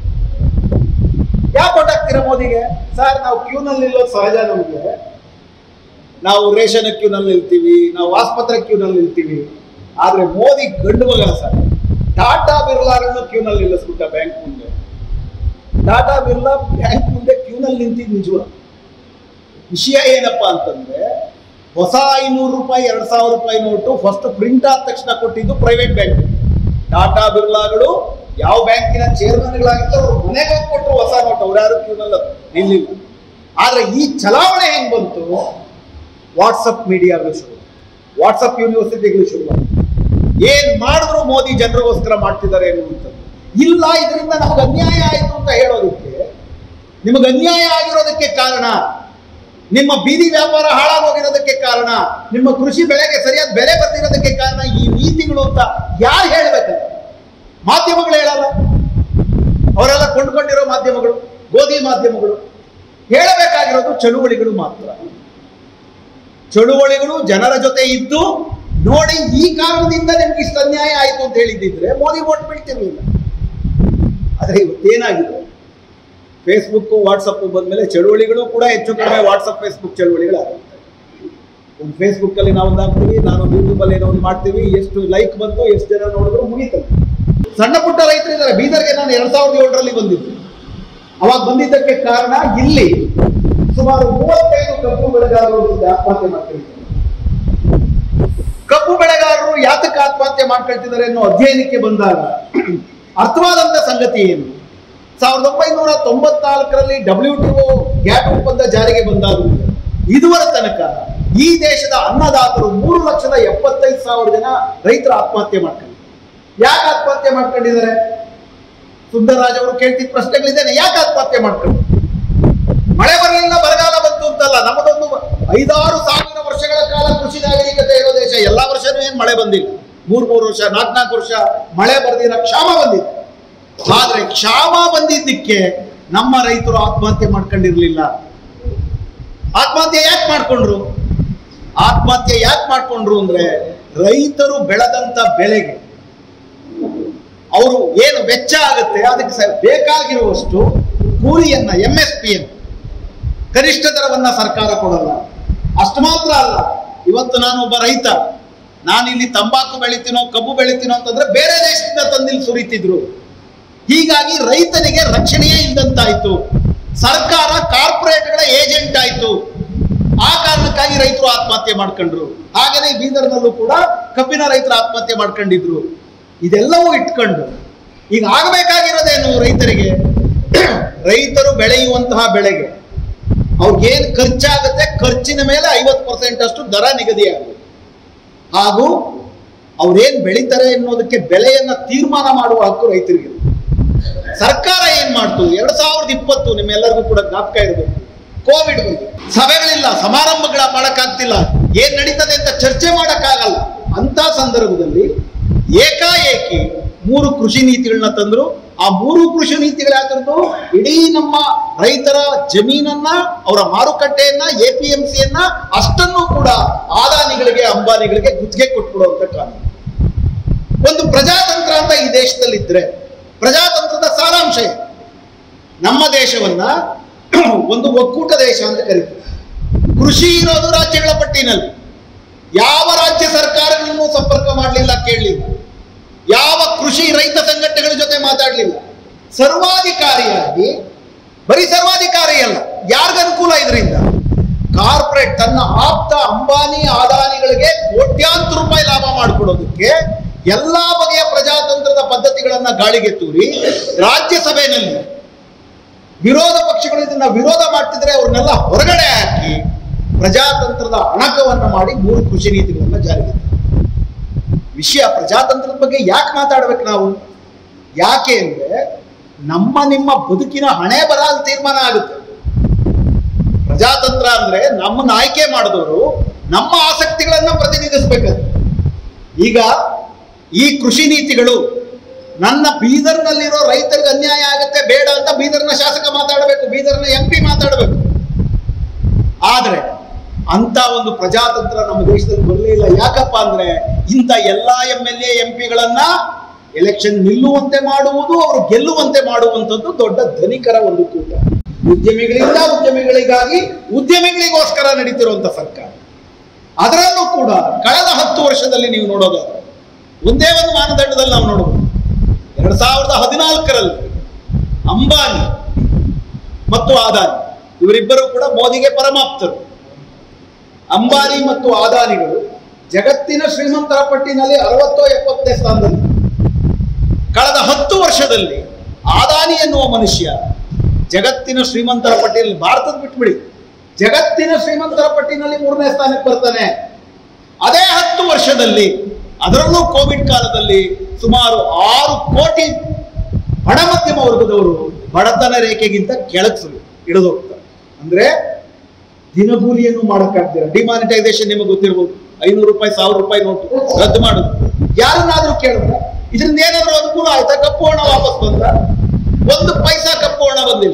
ಯಾಕೆ ಓಟ್ ಹಾಕ್ತೀರಾ ಮೋದಿಗೆ ಸರ್ ನಾವು ಕ್ಯೂನಲ್ಲಿ ನಿಲ್ಲೋದು ಸಹಜ ನಮಗೆ ನಾವು ರೇಷನ್ ಕ್ಯೂನಲ್ಲಿ ನಿಲ್ತೀವಿ ನಾವು ಆಸ್ಪತ್ರೆ ಕ್ಯೂನಲ್ಲಿ ನಿಲ್ತೀವಿ ಆದ್ರೆ ಮೋದಿ ಗಂಡು ಮಗ ಸರ್ ಟಾಟಾ ಬಿರ್ಲಾರನ್ನು ಕ್ಯೂನಲ್ಲಿ ನಿಲ್ಲಿಸ್ಬಿಟ್ಟ ಬ್ಯಾಂಕ್ ಮುಂದೆ ಟಾಟಾ ಬಿರ್ಲಾ ಬ್ಯಾಂಕ್ ಮುಂದೆ ಕ್ಯೂನಲ್ಲಿ ನಿಂತಿದ್ದು ನಿಜವ ವಿಷಯ ಏನಪ್ಪಾ ಅಂತಂದ್ರೆ ಹೊಸ ಐನೂರು ರೂಪಾಯಿ ಎರಡ್ ಸಾವಿರ ರೂಪಾಯಿ ನೋಟು ಫಸ್ಟ್ ಪ್ರಿಂಟ್ ಆದ ತಕ್ಷಣ ಕೊಟ್ಟಿದ್ದು ಪ್ರೈವೇಟ್ ಬ್ಯಾಂಕ್ ಟಾಟಾ ಬಿರ್ಲಾಗಳು ಯಾವ ಬ್ಯಾಂಕಿನ ಚೇರ್ಮನ್ಗಳಾಗಿತ್ತು ಅವ್ರು ಮನೆಗೆ ಹೋಗಿ ಕೊಟ್ಟರು ಹೊಸ ನೋಟ್ ಅವ್ರು ಯಾರು ಕ್ಯೂನಲ್ಲಿ ನಿಲ್ಲಿಲ್ಲ ಆದ್ರೆ ಈ ಚಲಾವಣೆ ಹೆಂಗ್ ಬಂತು ವಾಟ್ಸಪ್ ಮೀಡಿಯಾಗಳು ಶುರು ವಾಟ್ಸಪ್ ಯೂನಿವರ್ಸಿಟಿಗಳು ಶುರು ಏನ್ ಮಾಡಿದ್ರು ಮೋದಿ ಜನರಿಗೋಸ್ಕರ ಮಾಡ್ತಿದ್ದಾರೆ ಅನ್ನುವಂಥದ್ದು ಇಲ್ಲ ಇದರಿಂದ ನಮ್ಗೆ ಅನ್ಯಾಯ ಆಯ್ತು ಅಂತ ಹೇಳೋದಕ್ಕೆ ನಿಮಗೆ ಅನ್ಯಾಯ ಆಗಿರೋದಕ್ಕೆ ಕಾರಣ ನಿಮ್ಮ ಬೀದಿ ವ್ಯಾಪಾರ ಹಾಳಾಗೋಗಿರೋದಕ್ಕೆ ಕಾರಣ ನಿಮ್ಮ ಕೃಷಿ ಬೆಳೆಗೆ ಸರಿಯಾದ ಬೆಲೆ ಬರ್ತಿರೋದಕ್ಕೆ ಕಾರಣ ಈ ನೀತಿಗಳು ಅಂತ ಯಾರು ಹೇಳ್ಬೇಕಲ್ಲ ಮಾಧ್ಯಮಗಳು ಹೇಳಲ್ಲ ಅವರೆಲ್ಲ ಕೊಂಡ್ಕೊಂಡಿರೋ ಮಾಧ್ಯಮಗಳು ಗೋಧಿ ಮಾಧ್ಯಮಗಳು ಹೇಳಬೇಕಾಗಿರೋದು ಚಳುವಳಿಗಳು ಮಾತ್ರ ಚಳುವಳಿಗಳು ಜನರ ಜೊತೆ ಇದ್ದು ನೋಡಿ ಈ ಕಾರಣದಿಂದ ನಿಮ್ಗೆ ಇಷ್ಟು ಅನ್ಯಾಯ ಆಯ್ತು ಅಂತ ಹೇಳಿದ್ದಿದ್ರೆ ಮೋದಿ ಓಟ್ ಬೀಳ್ತಿರ್ಲಿಲ್ಲ ಆದ್ರೆ ಇವತ್ತೇನಾಗಿದೆ ಫೇಸ್ಬುಕ್ ವಾಟ್ಸಪ್ ಬಂದ್ಮೇಲೆ ಚಳುವಳಿಗಳು ಕೂಡ ಹೆಚ್ಚು ಕಡಿಮೆ ವಾಟ್ಸಪ್ ಫೇಸ್ಬುಕ್ ಚಳುವಳಿಗಳಾಗುತ್ತೆ ಒಂದು ಫೇಸ್ಬುಕ್ ಅಲ್ಲಿ ನಾವು ಒಂದು ಹಾಕ್ತೀವಿ ನಾನು ಯೂಟ್ಯೂಬ್ ಅಲ್ಲಿ ಏನೋ ಒಂದು ಮಾಡ್ತೀವಿ ಎಷ್ಟು ಲೈಕ್ ಬಂತು ಎಷ್ಟು ಜನ ನೋಡಿದ್ರು ಮುಗೀತದೆ ಸಣ್ಣ ಪುಟ್ಟ ರೈತರು ಇದ್ದಾರೆ ಬೀದರ್ಗೆ ನಾನು ಎರಡ್ ಸಾವಿರದ ಏಳರಲ್ಲಿ ಬಂದಿದ್ದು ಅವಾಗ ಬಂದಿದ್ದಕ್ಕೆ ಕಾರಣ ಇಲ್ಲಿ ಸುಮಾರು ಮೂವತ್ತೈದು ಕಬ್ಬು ಬೆಳೆಗಾರರು ಇಲ್ಲಿ ಆತ್ಮಹತ್ಯೆ ಮಾಡ್ಕೊಂಡಿದ್ದಾರೆ ಕಬ್ಬು ಬೆಳೆಗಾರರು ಯಾತಕ್ಕೆ ಆತ್ಮಹತ್ಯೆ ಮಾಡ್ಕೊಳ್ತಿದ್ದಾರೆ ಅನ್ನೋ ಅಧ್ಯಯನಕ್ಕೆ ಬಂದಾಗ ಅರ್ಥವಾದಂತ ಸಂಗತಿ ಏನು ಸಾವಿರದ ಒಂಬೈನೂರ ತೊಂಬತ್ನಾಲ್ಕರಲ್ಲಿ ಡಬ್ಲ್ಯೂ ಟಿ ಒ ಗ್ಯಾಟ್ ಒಪ್ಪಂದ ಜಾರಿಗೆ ಬಂದಾಗ ಇದುವರ ತನಕ ಈ ದೇಶದ ಅನ್ನದಾತರು ಮೂರು ಲಕ್ಷದ ಎಪ್ಪತ್ತೈದು ಸಾವಿರ ಜನ ರೈತರು ಆತ್ಮಹತ್ಯೆ ಮಾಡ್ಕೊಂಡಿದ್ದಾರೆ ಯಾಕೆ ಆತ್ಮಹತ್ಯೆ ಮಾಡ್ಕೊಂಡಿದ್ದಾರೆ ಸುಂದರರಾಜ್ ಅವರು ಕೇಳ್ತಿದ್ದ ಪ್ರಶ್ನೆಗಳಿದ್ದೇನೆ ಯಾಕೆ ಆತ್ಮಹತ್ಯೆ ಮಾಡ್ಕೊಂಡು ಮಳೆ ಬರಲಿಲ್ಲ ಬರಗಾಲ ಬಂತು ಅಂತಲ್ಲ ನಮ್ಮದೊಂದು ಐದಾರು ಸಾವಿರ ವರ್ಷಗಳ ಕಾಲ ಕೃಷಿ ನಾಗರಿಕತೆ ಇರೋ ದೇಶ ಎಲ್ಲಾ ವರ್ಷನೂ ಏನ್ ಮಳೆ ಬಂದಿಲ್ಲ ಮೂರ್ ಮೂರು ವರ್ಷ ನಾಲ್ಕು ನಾಲ್ಕು ವರ್ಷ ಮಳೆ ಬರ್ದಿರ ಕ್ಷಾಮ ಬಂದಿದೆ ಆದ್ರೆ ಕ್ಷಾಮ ಬಂದಿದ್ದಕ್ಕೆ ನಮ್ಮ ರೈತರು ಆತ್ಮಹತ್ಯೆ ಮಾಡ್ಕೊಂಡಿರ್ಲಿಲ್ಲ ಆತ್ಮಹತ್ಯೆ ಯಾಕೆ ಮಾಡ್ಕೊಂಡ್ರು ಆತ್ಮಹತ್ಯೆ ಯಾಕೆ ಮಾಡ್ಕೊಂಡ್ರು ಅಂದ್ರೆ ರೈತರು ಬೆಳೆದಂತ ಬೆಳೆಗೆ ಅವರು ಏನು ವೆಚ್ಚ ಆಗುತ್ತೆ ಅದಕ್ಕೆ ಸ- ಬೇಕಾಗಿರುವಷ್ಟು ಕೂಲಿಯನ್ನ ಎಂ ಎಸ್ ಪಿ ಕನಿಷ್ಠ ದರವನ್ನ ಸರ್ಕಾರ ಕೊಡಲ್ಲ ಅಷ್ಟು ಮಾತ್ರ ಅಲ್ಲ ಇವತ್ತು ನಾನು ಒಬ್ಬ ರೈತ ನಾನು ಇಲ್ಲಿ ತಂಬಾಕು ಬೆಳಿತೀನೋ ಕಬ್ಬು ಬೆಳಿತೀನೋ ಅಂತಂದ್ರೆ ಬೇರೆ ದೇಶದಿಂದ ತಂದಿಲ್ಲಿ ಸುರಿತಿದ್ರು ಹೀಗಾಗಿ ರೈತನಿಗೆ ರಕ್ಷಣೆಯೇ ಇಲ್ಲದಂತಾಯ್ತು ಸರ್ಕಾರ ಕಾರ್ಪೊರೇಟ್ಗಳ ಏಜೆಂಟ್ ಆಯ್ತು ಆ ಕಾರಣಕ್ಕಾಗಿ ರೈತರು ಆತ್ಮಹತ್ಯೆ ಮಾಡ್ಕೊಂಡ್ರು ಹಾಗೇನೆ ಬೀದರ್ನಲ್ಲೂ ಕೂಡ ಕಬ್ಬಿನ ರೈತರು ಆತ್ಮಹತ್ಯೆ ಮಾಡ್ಕೊಂಡಿದ್ರು ಇದೆಲ್ಲವೂ ಇಟ್ಕೊಂಡು ಈಗ ಆಗಬೇಕಾಗಿರೋದೇನು ರೈತರಿಗೆ ರೈತರು ಬೆಳೆಯುವಂತಹ ಬೆಳೆಗೆ ಅವ್ರಿಗೇನು ಖರ್ಚಾಗುತ್ತೆ ಖರ್ಚಿನ ಮೇಲೆ ಐವತ್ತು ಪರ್ಸೆಂಟ್ ಅಷ್ಟು ದರ ನಿಗದಿಯಾಗಬೇಕು ಹಾಗೂ ಅವ್ರೇನ್ ಬೆಳಿತಾರೆ ಅನ್ನೋದಕ್ಕೆ ಬೆಲೆಯನ್ನ ತೀರ್ಮಾನ ಮಾಡುವ ಹಕ್ಕು ರೈತರಿಗೆ ಇದೆ. ಸರ್ಕಾರ ಏನ್ ಮಾಡ್ತು ಎರಡ್ ಸಾವಿರದ ಇಪ್ಪತ್ತು ನಿಮ್ಮೆಲ್ಲರಿಗೂ ಕೂಡ ಜ್ಞಾಪಕ ಇರಬೇಕು ಕೋವಿಡ್ ಬಂದು ಸಭೆಗಳಿಲ್ಲ ಸಮಾರಂಭಗಳ ಮಾಡಕ್ಕಾಗ್ತಿಲ್ಲ ಏನ್ ನಡೀತದೆ ಅಂತ ಚರ್ಚೆ ಮಾಡಕ್ಕಾಗಲ್ಲ ಅಂತ ಸಂದರ್ಭದಲ್ಲಿ ಏಕಾಏಕಿ ಮೂರು ಕೃಷಿ ನೀತಿಗಳನ್ನ ತಂದ್ರು ಆ ಮೂರು ಕೃಷಿ ನೀತಿಗಳು ಯಾಕಂದ್ರು ಇಡೀ ನಮ್ಮ ರೈತರ ಜಮೀನನ್ನ ಅವರ ಮಾರುಕಟ್ಟೆಯನ್ನ ಎ ಪಿ ಎಂ ಸಿಯನ್ನ ಅಷ್ಟನ್ನು ಕೂಡ ಆದಾನಿಗಳಿಗೆ ಅಂಬಾನಿಗಳಿಗೆ ಗುತ್ತಿಗೆ ಕೊಟ್ಬಿಡುವಂತ ಕಾನೂನು ಒಂದು ಪ್ರಜಾತಂತ್ರ ಅಂತ ಈ ದೇಶದಲ್ಲಿದ್ರೆ ಪ್ರಜಾತಂತ್ರದ ಸಾರಾಂಶ ಏನು? ನಮ್ಮ ದೇಶವನ್ನ ಒಂದು ಒಕ್ಕೂಟ ದೇಶ ಅಂತ ಕರೀತಾರೆ ಕೃಷಿ ಇರೋದು ರಾಜ್ಯಗಳ ಪಟ್ಟಿನಲ್ಲಿ ಯಾವ ರಾಜ್ಯ ಸರ್ಕಾರಗಳನ್ನು ಸಂಪರ್ಕ ಮಾಡಲಿಲ್ಲ ಕೇಳಲಿಲ್ಲ ಯಾವ ಕೃಷಿ ರೈತ ಸಂಘಟನೆಗಳ ಜೊತೆ ಮಾತಾಡಲಿಲ್ಲ ಸರ್ವಾಧಿಕಾರಿಯಾಗಿ ಬರೀ ಸರ್ವಾಧಿಕಾರಿ ಅಲ್ಲ ಯಾರಿಗ ಅನುಕೂಲ ಇದರಿಂದ ಕಾರ್ಪೊರೇಟ್ ತನ್ನ ಆಪ್ತ ಅಂಬಾನಿ ಆದಾನಿಗಳಿಗೆ ಕೋಟ್ಯಾಂತರ ರೂಪಾಯಿ ಲಾಭ ಮಾಡಿಕೊಡೋದಕ್ಕೆ ಎಲ್ಲಾ ಬಗೆಯ ಪ್ರಜಾತಂತ್ರದ ಪದ್ಧತಿಗಳನ್ನ ಗಾಳಿಗೆ ತೂರಿ ರಾಜ್ಯಸಭೆಯಲ್ಲಿ ವಿರೋಧ ಪಕ್ಷಗಳು ಇದನ್ನ ವಿರೋಧ ಮಾಡ್ತಿದ್ರೆ ಅವ್ರನ್ನೆಲ್ಲ ಹೊರಗಡೆ ಹಾಕಿ ಪ್ರಜಾತಂತ್ರದ ಅಣಕವನ್ನ ಮಾಡಿ ಮೂರು ಕೃಷಿ ನೀತಿಗಳನ್ನ ಜಾರಿಗೆ ತಂದ್ರು. ವಿಷಯ ಪ್ರಜಾತಂತ್ರದ ಬಗ್ಗೆ ಯಾಕೆ ಮಾತಾಡ್ಬೇಕು ನಾವು ಯಾಕೆ ಅಂದ್ರೆ ನಮ್ಮ ನಿಮ್ಮ ಬದುಕಿನ ಹಣೆ ಬರ ಅಲ್ಲಿ ತೀರ್ಮಾನ ಆಗುತ್ತೆ ಪ್ರಜಾತಂತ್ರ ಅಂದ್ರೆ ನಮ್ಮನ್ನ ಆಯ್ಕೆ ಮಾಡಿದವರು ನಮ್ಮ ಆಸಕ್ತಿಗಳನ್ನ ಪ್ರತಿನಿಧಿಸ್ಬೇಕದು ಈಗ ಈ ಕೃಷಿ ನೀತಿಗಳು ನನ್ನ ಬೀದರ್ನಲ್ಲಿರೋ ರೈತರಿಗೆ ಅನ್ಯಾಯ ಆಗುತ್ತೆ ಬೇಡ ಅಂತ ಬೀದರ್ನ ಶಾಸಕ ಮಾತಾಡಬೇಕು ಬೀದರ್ನ ಎಂ ಪಿ ಮಾತಾಡಬೇಕು ಆದ್ರೆ ಅಂತ ಒಂದು ಪ್ರಜಾತಂತ್ರ ನಮ್ಮ ದೇಶದಲ್ಲಿ ಬರಲೇ ಇಲ್ಲ ಯಾಕಪ್ಪ ಅಂದ್ರೆ ಇಂಥ ಎಲ್ಲಾ ಎಂ ಎಲ್ ಎ ಎಂ ಪಿಗಳನ್ನ ಎಲೆಕ್ಷನ್ ನಿಲ್ಲುವಂತೆ ಮಾಡುವುದು ಅವರು ಗೆಲ್ಲುವಂತೆ ಮಾಡುವಂಥದ್ದು ದೊಡ್ಡ ಧನಿಕರ ಒಂದು ಕೂಟ ಉದ್ಯಮಿಗಳಿಂದ ಉದ್ಯಮಿಗಳಿಗಾಗಿ ಉದ್ಯಮಿಗಳಿಗೋಸ್ಕರ ನಡೀತಿರುವಂತ ಸರ್ಕಾರ ಅದರಲ್ಲೂ ಕೂಡ ಕಳೆದ ಹತ್ತು ವರ್ಷದಲ್ಲಿ ನೀವು ನೋಡೋದಾದ್ರೆ ಒಂದೇ ಒಂದು ಮಾನದಂಡದಲ್ಲಿ ನಾವು ನೋಡಬಹುದು ಎರಡ್ ಸಾವಿರದ ಹದಿನಾಲ್ಕರಲ್ಲಿ ಅಂಬಾನಿ ಮತ್ತು ಆದಾನಿ ಇವರಿಬ್ಬರು ಕೂಡ ಮೋದಿಗೆ ಪರಮಾಪ್ತರು ಅಂಬಾನಿ ಮತ್ತು ಆದಾನಿಗಳು ಜಗತ್ತಿನ ಶ್ರೀಮಂತರ ಪಟ್ಟಿನಲ್ಲಿ ಅರವತ್ತೋ ಎಪ್ಪತ್ತನೇ ಸ್ಥಾನದಲ್ಲಿ ಕಳೆದ ಹತ್ತು ವರ್ಷದಲ್ಲಿ ಆದಾನಿ ಎನ್ನುವ ಮನುಷ್ಯ ಜಗತ್ತಿನ ಶ್ರೀಮಂತರ ಪಟ್ಟಿಯಲ್ಲಿ ಭಾರತದ ಬಿಟ್ಬಿಡಿ ಜಗತ್ತಿನ ಶ್ರೀಮಂತರ ಪಟ್ಟಿನಲ್ಲಿ ಮೂರನೇ ಸ್ಥಾನಕ್ಕೆ ಬರ್ತಾನೆ ಅದೇ ಹತ್ತು ವರ್ಷದಲ್ಲಿ ಅದರಲ್ಲೂ ಕೋವಿಡ್ ಕಾಲದಲ್ಲಿ ಸುಮಾರು ಆರು ಕೋಟಿ ಬಡ ಮಧ್ಯಮ ವರ್ಗದವರು ಬಡತನ ರೇಖೆಗಿಂತ ಕೆಳಗೆ ಇಳಿದು ಹೋಗ್ತಾರೆ ಅಂದ್ರೆ ದಿನಗೂಲಿಯನ್ನು ಮಾಡಕ್ಕಾಗ್ತೀರ ಡಿಮಾನಿಟೈಸೇಷನ್ ನಿಮಗೆ ಗೊತ್ತಿರ್ಬೋದು ಐನೂರು ರೂಪಾಯಿ ಸಾವಿರ ರೂಪಾಯಿ ನೋಟು ರದ್ದು ಮಾಡುದು ಯಾರನ್ನಾದ್ರೂ ಕೇಳಿದ್ರೆ ಇದರಿಂದ ಏನಾದ್ರೂ ಅನುಕೂಲ ಆಯ್ತಾ ಕಪ್ಪು ಹಣ ವಾಪಸ್ ಬಂದ ಒಂದು ಪೈಸಾ ಕಪ್ಪು ಹಣ ಬಂದಿಲ್ಲ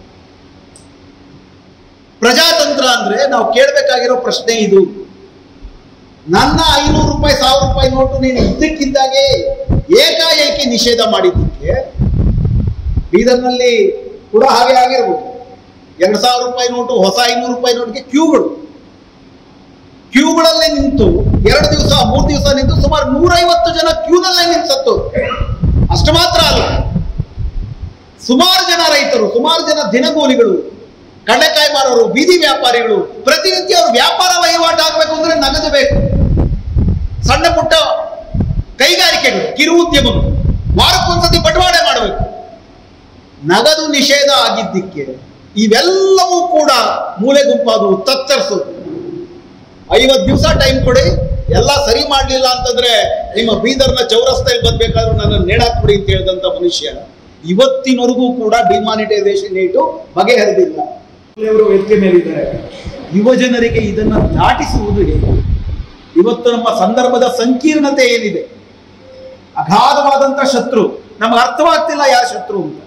ಪ್ರಜಾತಂತ್ರ ಅಂದ್ರೆ ನಾವು ಕೇಳಬೇಕಾಗಿರೋ ಪ್ರಶ್ನೆ ಇದು ನನ್ನ ಐನೂರು ರೂಪಾಯಿ ಸಾವಿರ ರೂಪಾಯಿ ನೋಟು ನೀನು ಇದ್ದಕ್ಕಿದ್ದಾಗೆ ಏಕಾಏಕಿ ನಿಷೇಧ ಮಾಡಿದ್ದಕ್ಕೆ ಬೀದರ್ನಲ್ಲಿ ಕೂಡ ಹಾಗೆ ಆಗಿರ್ಬೋದು ಎರಡು ಸಾವಿರ ರೂಪಾಯಿ ನೋಟು ಹೊಸ ಐನೂರು ರೂಪಾಯಿ ನೋಟಿಗೆ ಕ್ಯೂಗಳು ಕ್ಯೂಗಳಲ್ಲೇ ನಿಂತು ಎರಡು ದಿವಸ ಮೂರು ದಿವಸ ನಿಂತು ಸುಮಾರು ನೂರೈವತ್ತು ಜನ ಕ್ಯೂನಲ್ಲೇ ನಿಂತು ಸತ್ತು ಅಷ್ಟು ಮಾತ್ರ ಅಲ್ಲ ಸುಮಾರು ಜನ ರೈತರು ಸುಮಾರು ಜನ ದಿನಗೂಲಿಗಳು ಕಡಲೆಕಾಯಿ ಮಾರೋರು ಬೀದಿ ವ್ಯಾಪಾರಿಗಳು ಪ್ರತಿನಿತ್ಯ ಅವ್ರ ವ್ಯಾಪಾರ ವಹಿವಾಟು ಆಗ್ಬೇಕು ಅಂದ್ರೆ ನಗದು ಬೇಕು ಸಣ್ಣ ಪುಟ್ಟ ಕೈಗಾರಿಕೆಗಳು ಕಿರು ಉದ್ಯಮಗಳು ವಾರಕ್ಕೊಂದ್ಸತಿ ಬಟವಾಡೆ ಮಾಡಬೇಕು ನಗದು ನಿಷೇಧ ಆಗಿದ್ದಕ್ಕೆ ಇವೆಲ್ಲವೂ ಕೂಡ ಮೂಲೆ ಗುಂಪಾದವು ತತ್ತರಿಸೋದು ಐವತ್ತು ದಿವಸ ಟೈಮ್ ಕೊಡಿ ಎಲ್ಲ ಸರಿ ಮಾಡಲಿಲ್ಲ ಅಂತಂದ್ರೆ ನಿಮ್ಮ ಬೀದರ್ನ ಚೌರಸ್ತೆಯಲ್ಲಿ ಬಂದ್ಬೇಕಾದ್ರೂ ನನ್ನ ನೇಡಾಕ್ಬಿಡಿ ಅಂತ ಹೇಳಿದಂತ ಮನುಷ್ಯ ಇವತ್ತಿನವರೆಗೂ ಕೂಡ ಡಿಮಾನಿಟೈಸೇಷನ್ ಏಟು ಬಗೆಹರಿದಿಲ್ಲ ಇವರು ವೇದಿಕೆ ಮೇಲಿದ್ದಾರೆ ಯುವ ಜನರಿಗೆ ಇದನ್ನ ದಾಟಿಸುವುದು ಹೇಗೆ ಇವತ್ತು ನಮ್ಮ ಸಂದರ್ಭದ ಸಂಕೀರ್ಣತೆ ಏನಿದೆ ಅಗಾಧವಾದಂತ ಶತ್ರು ನಮಗೆ ಅರ್ಥವಾಗ್ತಿಲ್ಲ ಯಾರ ಶತ್ರು ಅಂತ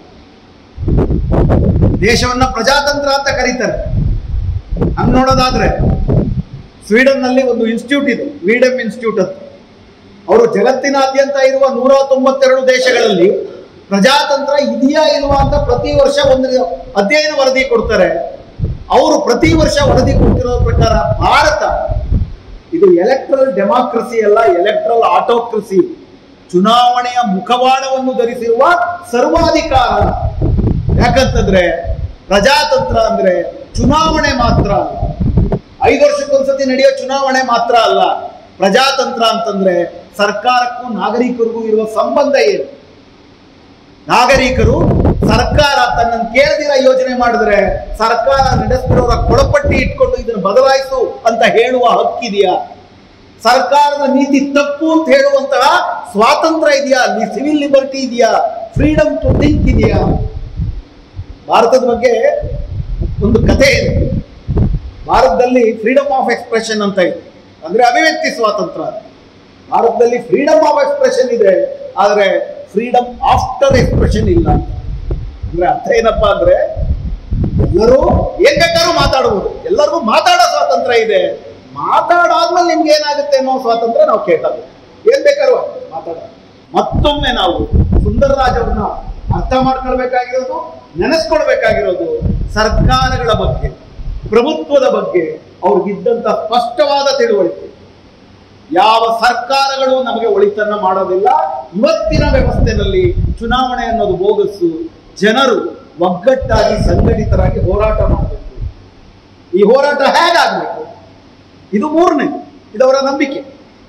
ದೇಶವನ್ನ ಪ್ರಜಾತಂತ್ರ ಅಂತ ಕರೀತಾರೆ ಹಂಗ್ ನೋಡೋದಾದ್ರೆ ಸ್ವೀಡನ್ ನಲ್ಲಿ ಒಂದು ಇನ್ಸ್ಟಿಟ್ಯೂಟ್ ಇದೆ ವೀಡಮ್ ಇನ್ಸ್ಟಿಟ್ಯೂಟ್ ಅಂತ ಅವರು ಜಗತ್ತಿನಾದ್ಯಂತ ಇರುವ ನೂರ ತೊಂಬತ್ತೆರಡು ದೇಶಗಳಲ್ಲಿ ಪ್ರಜಾತಂತ್ರ ಇದೆಯಾ ಇಲ್ವಾ ಅಂತ ಪ್ರತಿ ವರ್ಷ ಒಂದು ಅಧ್ಯಯನ ವರದಿ ಕೊಡ್ತಾರೆ ಅವರು ಪ್ರತಿ ವರ್ಷ ವರದಿ ಕೊಡ್ತಿರೋ ಪ್ರಕಾರ ಭಾರತ ಇದು ಎಲೆಕ್ಟ್ರಲ್ ಡೆಮಾಕ್ರಸಿ ಅಲ್ಲ ಎಲೆಕ್ಟ್ರಲ್ ಆಟೋಕ್ರಸಿ ಚುನಾವಣೆಯ ಮುಖವಾಡವನ್ನು ಧರಿಸಿರುವ ಸರ್ವಾಧಿಕಾರ ಯಾಕಂತಂದ್ರೆ ಪ್ರಜಾತಂತ್ರ ಅಂದ್ರೆ ಚುನಾವಣೆ ಮಾತ್ರ ಅಲ್ಲ ಐದು ವರ್ಷಕ್ಕೊಂದ್ಸತಿ ನಡೆಯೋ ಚುನಾವಣೆ ಮಾತ್ರ ಅಲ್ಲ ಪ್ರಜಾತಂತ್ರ ಅಂತಂದ್ರೆ ಸರ್ಕಾರಕ್ಕೂ ನಾಗರಿಕರಿಗೂ ಇರುವ ಸಂಬಂಧ ಏನು ನಾಗರಿಕರು ಸರ್ಕಾರ ತನ್ನನ್ನು ಕೇಳದಿರ ಯೋಜನೆ ಮಾಡಿದ್ರೆ ಸರ್ಕಾರ ನಡೆಸ್ತಿರೋರ ಕೊಳಪಟ್ಟಿ ಇಟ್ಕೊಂಡು ಇದನ್ನು ಬದಲಾಯಿಸು ಅಂತ ಹೇಳುವ ಹಕ್ಕಿದೆಯಾ ಸರ್ಕಾರದ ನೀತಿ ತಪ್ಪು ಅಂತ ಹೇಳುವಂತಹ ಸ್ವಾತಂತ್ರ್ಯ ಇದೆಯಾ ಅಲ್ಲಿ ಸಿವಿಲ್ ಲಿಬರ್ಟಿ ಇದೆಯಾ ಫ್ರೀಡಮ್ ಟು ಥಿಂಕ್ ಇದೆಯಾ ಭಾರತದ ಬಗ್ಗೆ ಒಂದು ಕಥೆ ಇದೆ ಭಾರತದಲ್ಲಿ ಫ್ರೀಡಮ್ ಆಫ್ ಎಕ್ಸ್ಪ್ರೆಷನ್ ಅಂತ ಇದೆ ಅಂದ್ರೆ ಅಭಿವ್ಯಕ್ತಿ ಸ್ವಾತಂತ್ರ್ಯ ಭಾರತದಲ್ಲಿ ಫ್ರೀಡಮ್ ಆಫ್ ಎಕ್ಸ್ಪ್ರೆಷನ್ ಇದೆ ಆದರೆ ಫ್ರೀಡಮ್ ಆಫ್ಟರ್ ಎಕ್ಸ್ಪ್ರೆಷನ್ ಇಲ್ಲ ಅಂತ ಅಂದ್ರೆ ಅರ್ಥ ಏನಪ್ಪಾ ಅಂದ್ರೆ ಎಲ್ಲರೂ ಏನ್ ಬೇಕಾದ್ರೂ ಮಾತಾಡಬಹುದು ಎಲ್ಲರಿಗೂ ಮಾತಾಡೋ ಸ್ವಾತಂತ್ರ್ಯ ಇದೆ ಮಾತಾಡಾದ್ಮೇಲೆ ನಿಮ್ಗೆ ಏನಾಗುತ್ತೆ ಅನ್ನೋ ಸ್ವಾತಂತ್ರ್ಯ ನಾವು ಕೇಳ್ತಾರೆ ಏನ್ ಬೇಕಾದ್ರೂ ಮಾತಾಡ ಮತ್ತೊಮ್ಮೆ ನಾವು ಸುಂದರರಾಜ್ ಅವ್ರನ್ನ ಅರ್ಥ ಮಾಡ್ಕೊಳ್ಬೇಕಾಗಿರೋದು ನೆನೆಸ್ಕೊಳ್ಬೇಕಾಗಿರೋದು ಸರ್ಕಾರಗಳ ಬಗ್ಗೆ ಪ್ರಭುತ್ವದ ಬಗ್ಗೆ ಅವ್ರಿಗಿದ್ದಂತ ಸ್ಪಷ್ಟವಾದ ತಿಳುವಳಿಕೆ ಯಾವ ಸರ್ಕಾರಗಳು ನಮಗೆ ಒಳಿತನ್ನ ಮಾಡೋದಿಲ್ಲ ಇವತ್ತಿನ ವ್ಯವಸ್ಥೆಯಲ್ಲಿ ಚುನಾವಣೆ ಅನ್ನೋದು ಬೋಗಸ್ಸು ಜನರು ಒಗ್ಗಟ್ಟಾಗಿ ಸಂಘಟಿತರಾಗಿ ಹೋರಾಟ ಮಾಡಬೇಕು ಈ ಹೋರಾಟ ಹೇಗಾಗಬೇಕು ಇದು ಮೂರನೇ ಇದವರ ನಂಬಿಕೆ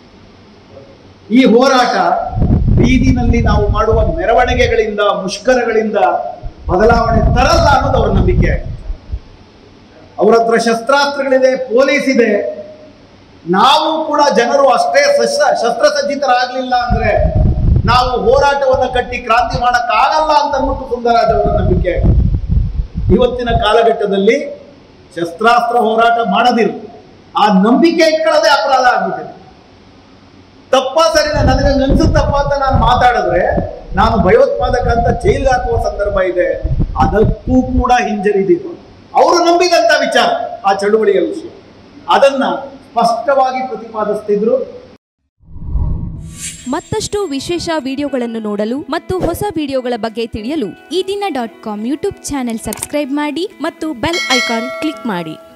ಈ ಹೋರಾಟ ಬೀದಿನಲ್ಲಿ ನಾವು ಮಾಡುವ ಮೆರವಣಿಗೆಗಳಿಂದ ಮುಷ್ಕರಗಳಿಂದ ಬದಲಾವಣೆ ತರಲ್ಲ ಅನ್ನೋದು ಅವರ ನಂಬಿಕೆ ಆಗಿದೆ ಅವರ ಹತ್ರ ಶಸ್ತ್ರಾಸ್ತ್ರಗಳಿದೆ ಪೊಲೀಸ್ ಇದೆ ನಾವು ಕೂಡ ಜನರು ಅಷ್ಟೇ ಶಸ್ತ್ರ ಶಸ್ತ್ರಸಜ್ಜಿತರಾಗಲಿಲ್ಲ ಅಂದ್ರೆ ನಾವು ಹೋರಾಟವನ್ನ ಕಟ್ಟಿ ಕ್ರಾಂತಿ ಮಾಡಕ್ಕಾಗಲ್ಲ ಅಂತ ಅಂದ್ಬಿಟ್ಟು ಸುಂದರರಾಜ್ ಅವರ ನಂಬಿಕೆ ಆಗಿದೆ. ಇವತ್ತಿನ ಕಾಲಘಟ್ಟದಲ್ಲಿ ಶಸ್ತ್ರಾಸ್ತ್ರ ಹೋರಾಟ ಮಾಡದಿರು ಆ ನಂಬಿಕೆ ಇಟ್ಕೊಳ್ಳೋದೇ ಅಪರಾಧ ಆಗ್ಬಿಟ್ಟಿದೆ ತಪ್ಪ ಸರಿನ ನನಗೆ ಅನ್ಸುತ್ತಪ್ಪ ಅಂತ ನಾನು ಮಾತಾಡಿದ್ರೆ ನಾನು ಭಯೋತ್ಪಾದಕ ಅಂತ ಜೈಲ್ಗೆ ಹಾಕುವ ಸಂದರ್ಭ ಇದೆ ಅದಕ್ಕೂ ಕೂಡ ಹಿಂಜರಿದಿರು ಅವರು ನಂಬಿದಂತ ವಿಚಾರ ಆ ಚಳುವಳಿಯ ವಿಷಯ ಅದನ್ನ ಸ್ಪಷ್ಟವಾಗಿ ಪ್ರತಿಪಾದಿಸ್ತಿದ್ರು ಮತ್ತಷ್ಟು ವಿಶೇಷ ವಿಡಿಯೋಗಳನ್ನು ನೋಡಲು ಮತ್ತು ಹೊಸ ವಿಡಿಯೋಗಳ ಬಗ್ಗೆ ತಿಳಿಯಲು Ee Dina dot com YouTube channel subscribe ಮಾಡಿ ಮತ್ತು ಬೆಲ್ ಐಕಾನ್ ಕ್ಲಿಕ್ ಮಾಡಿ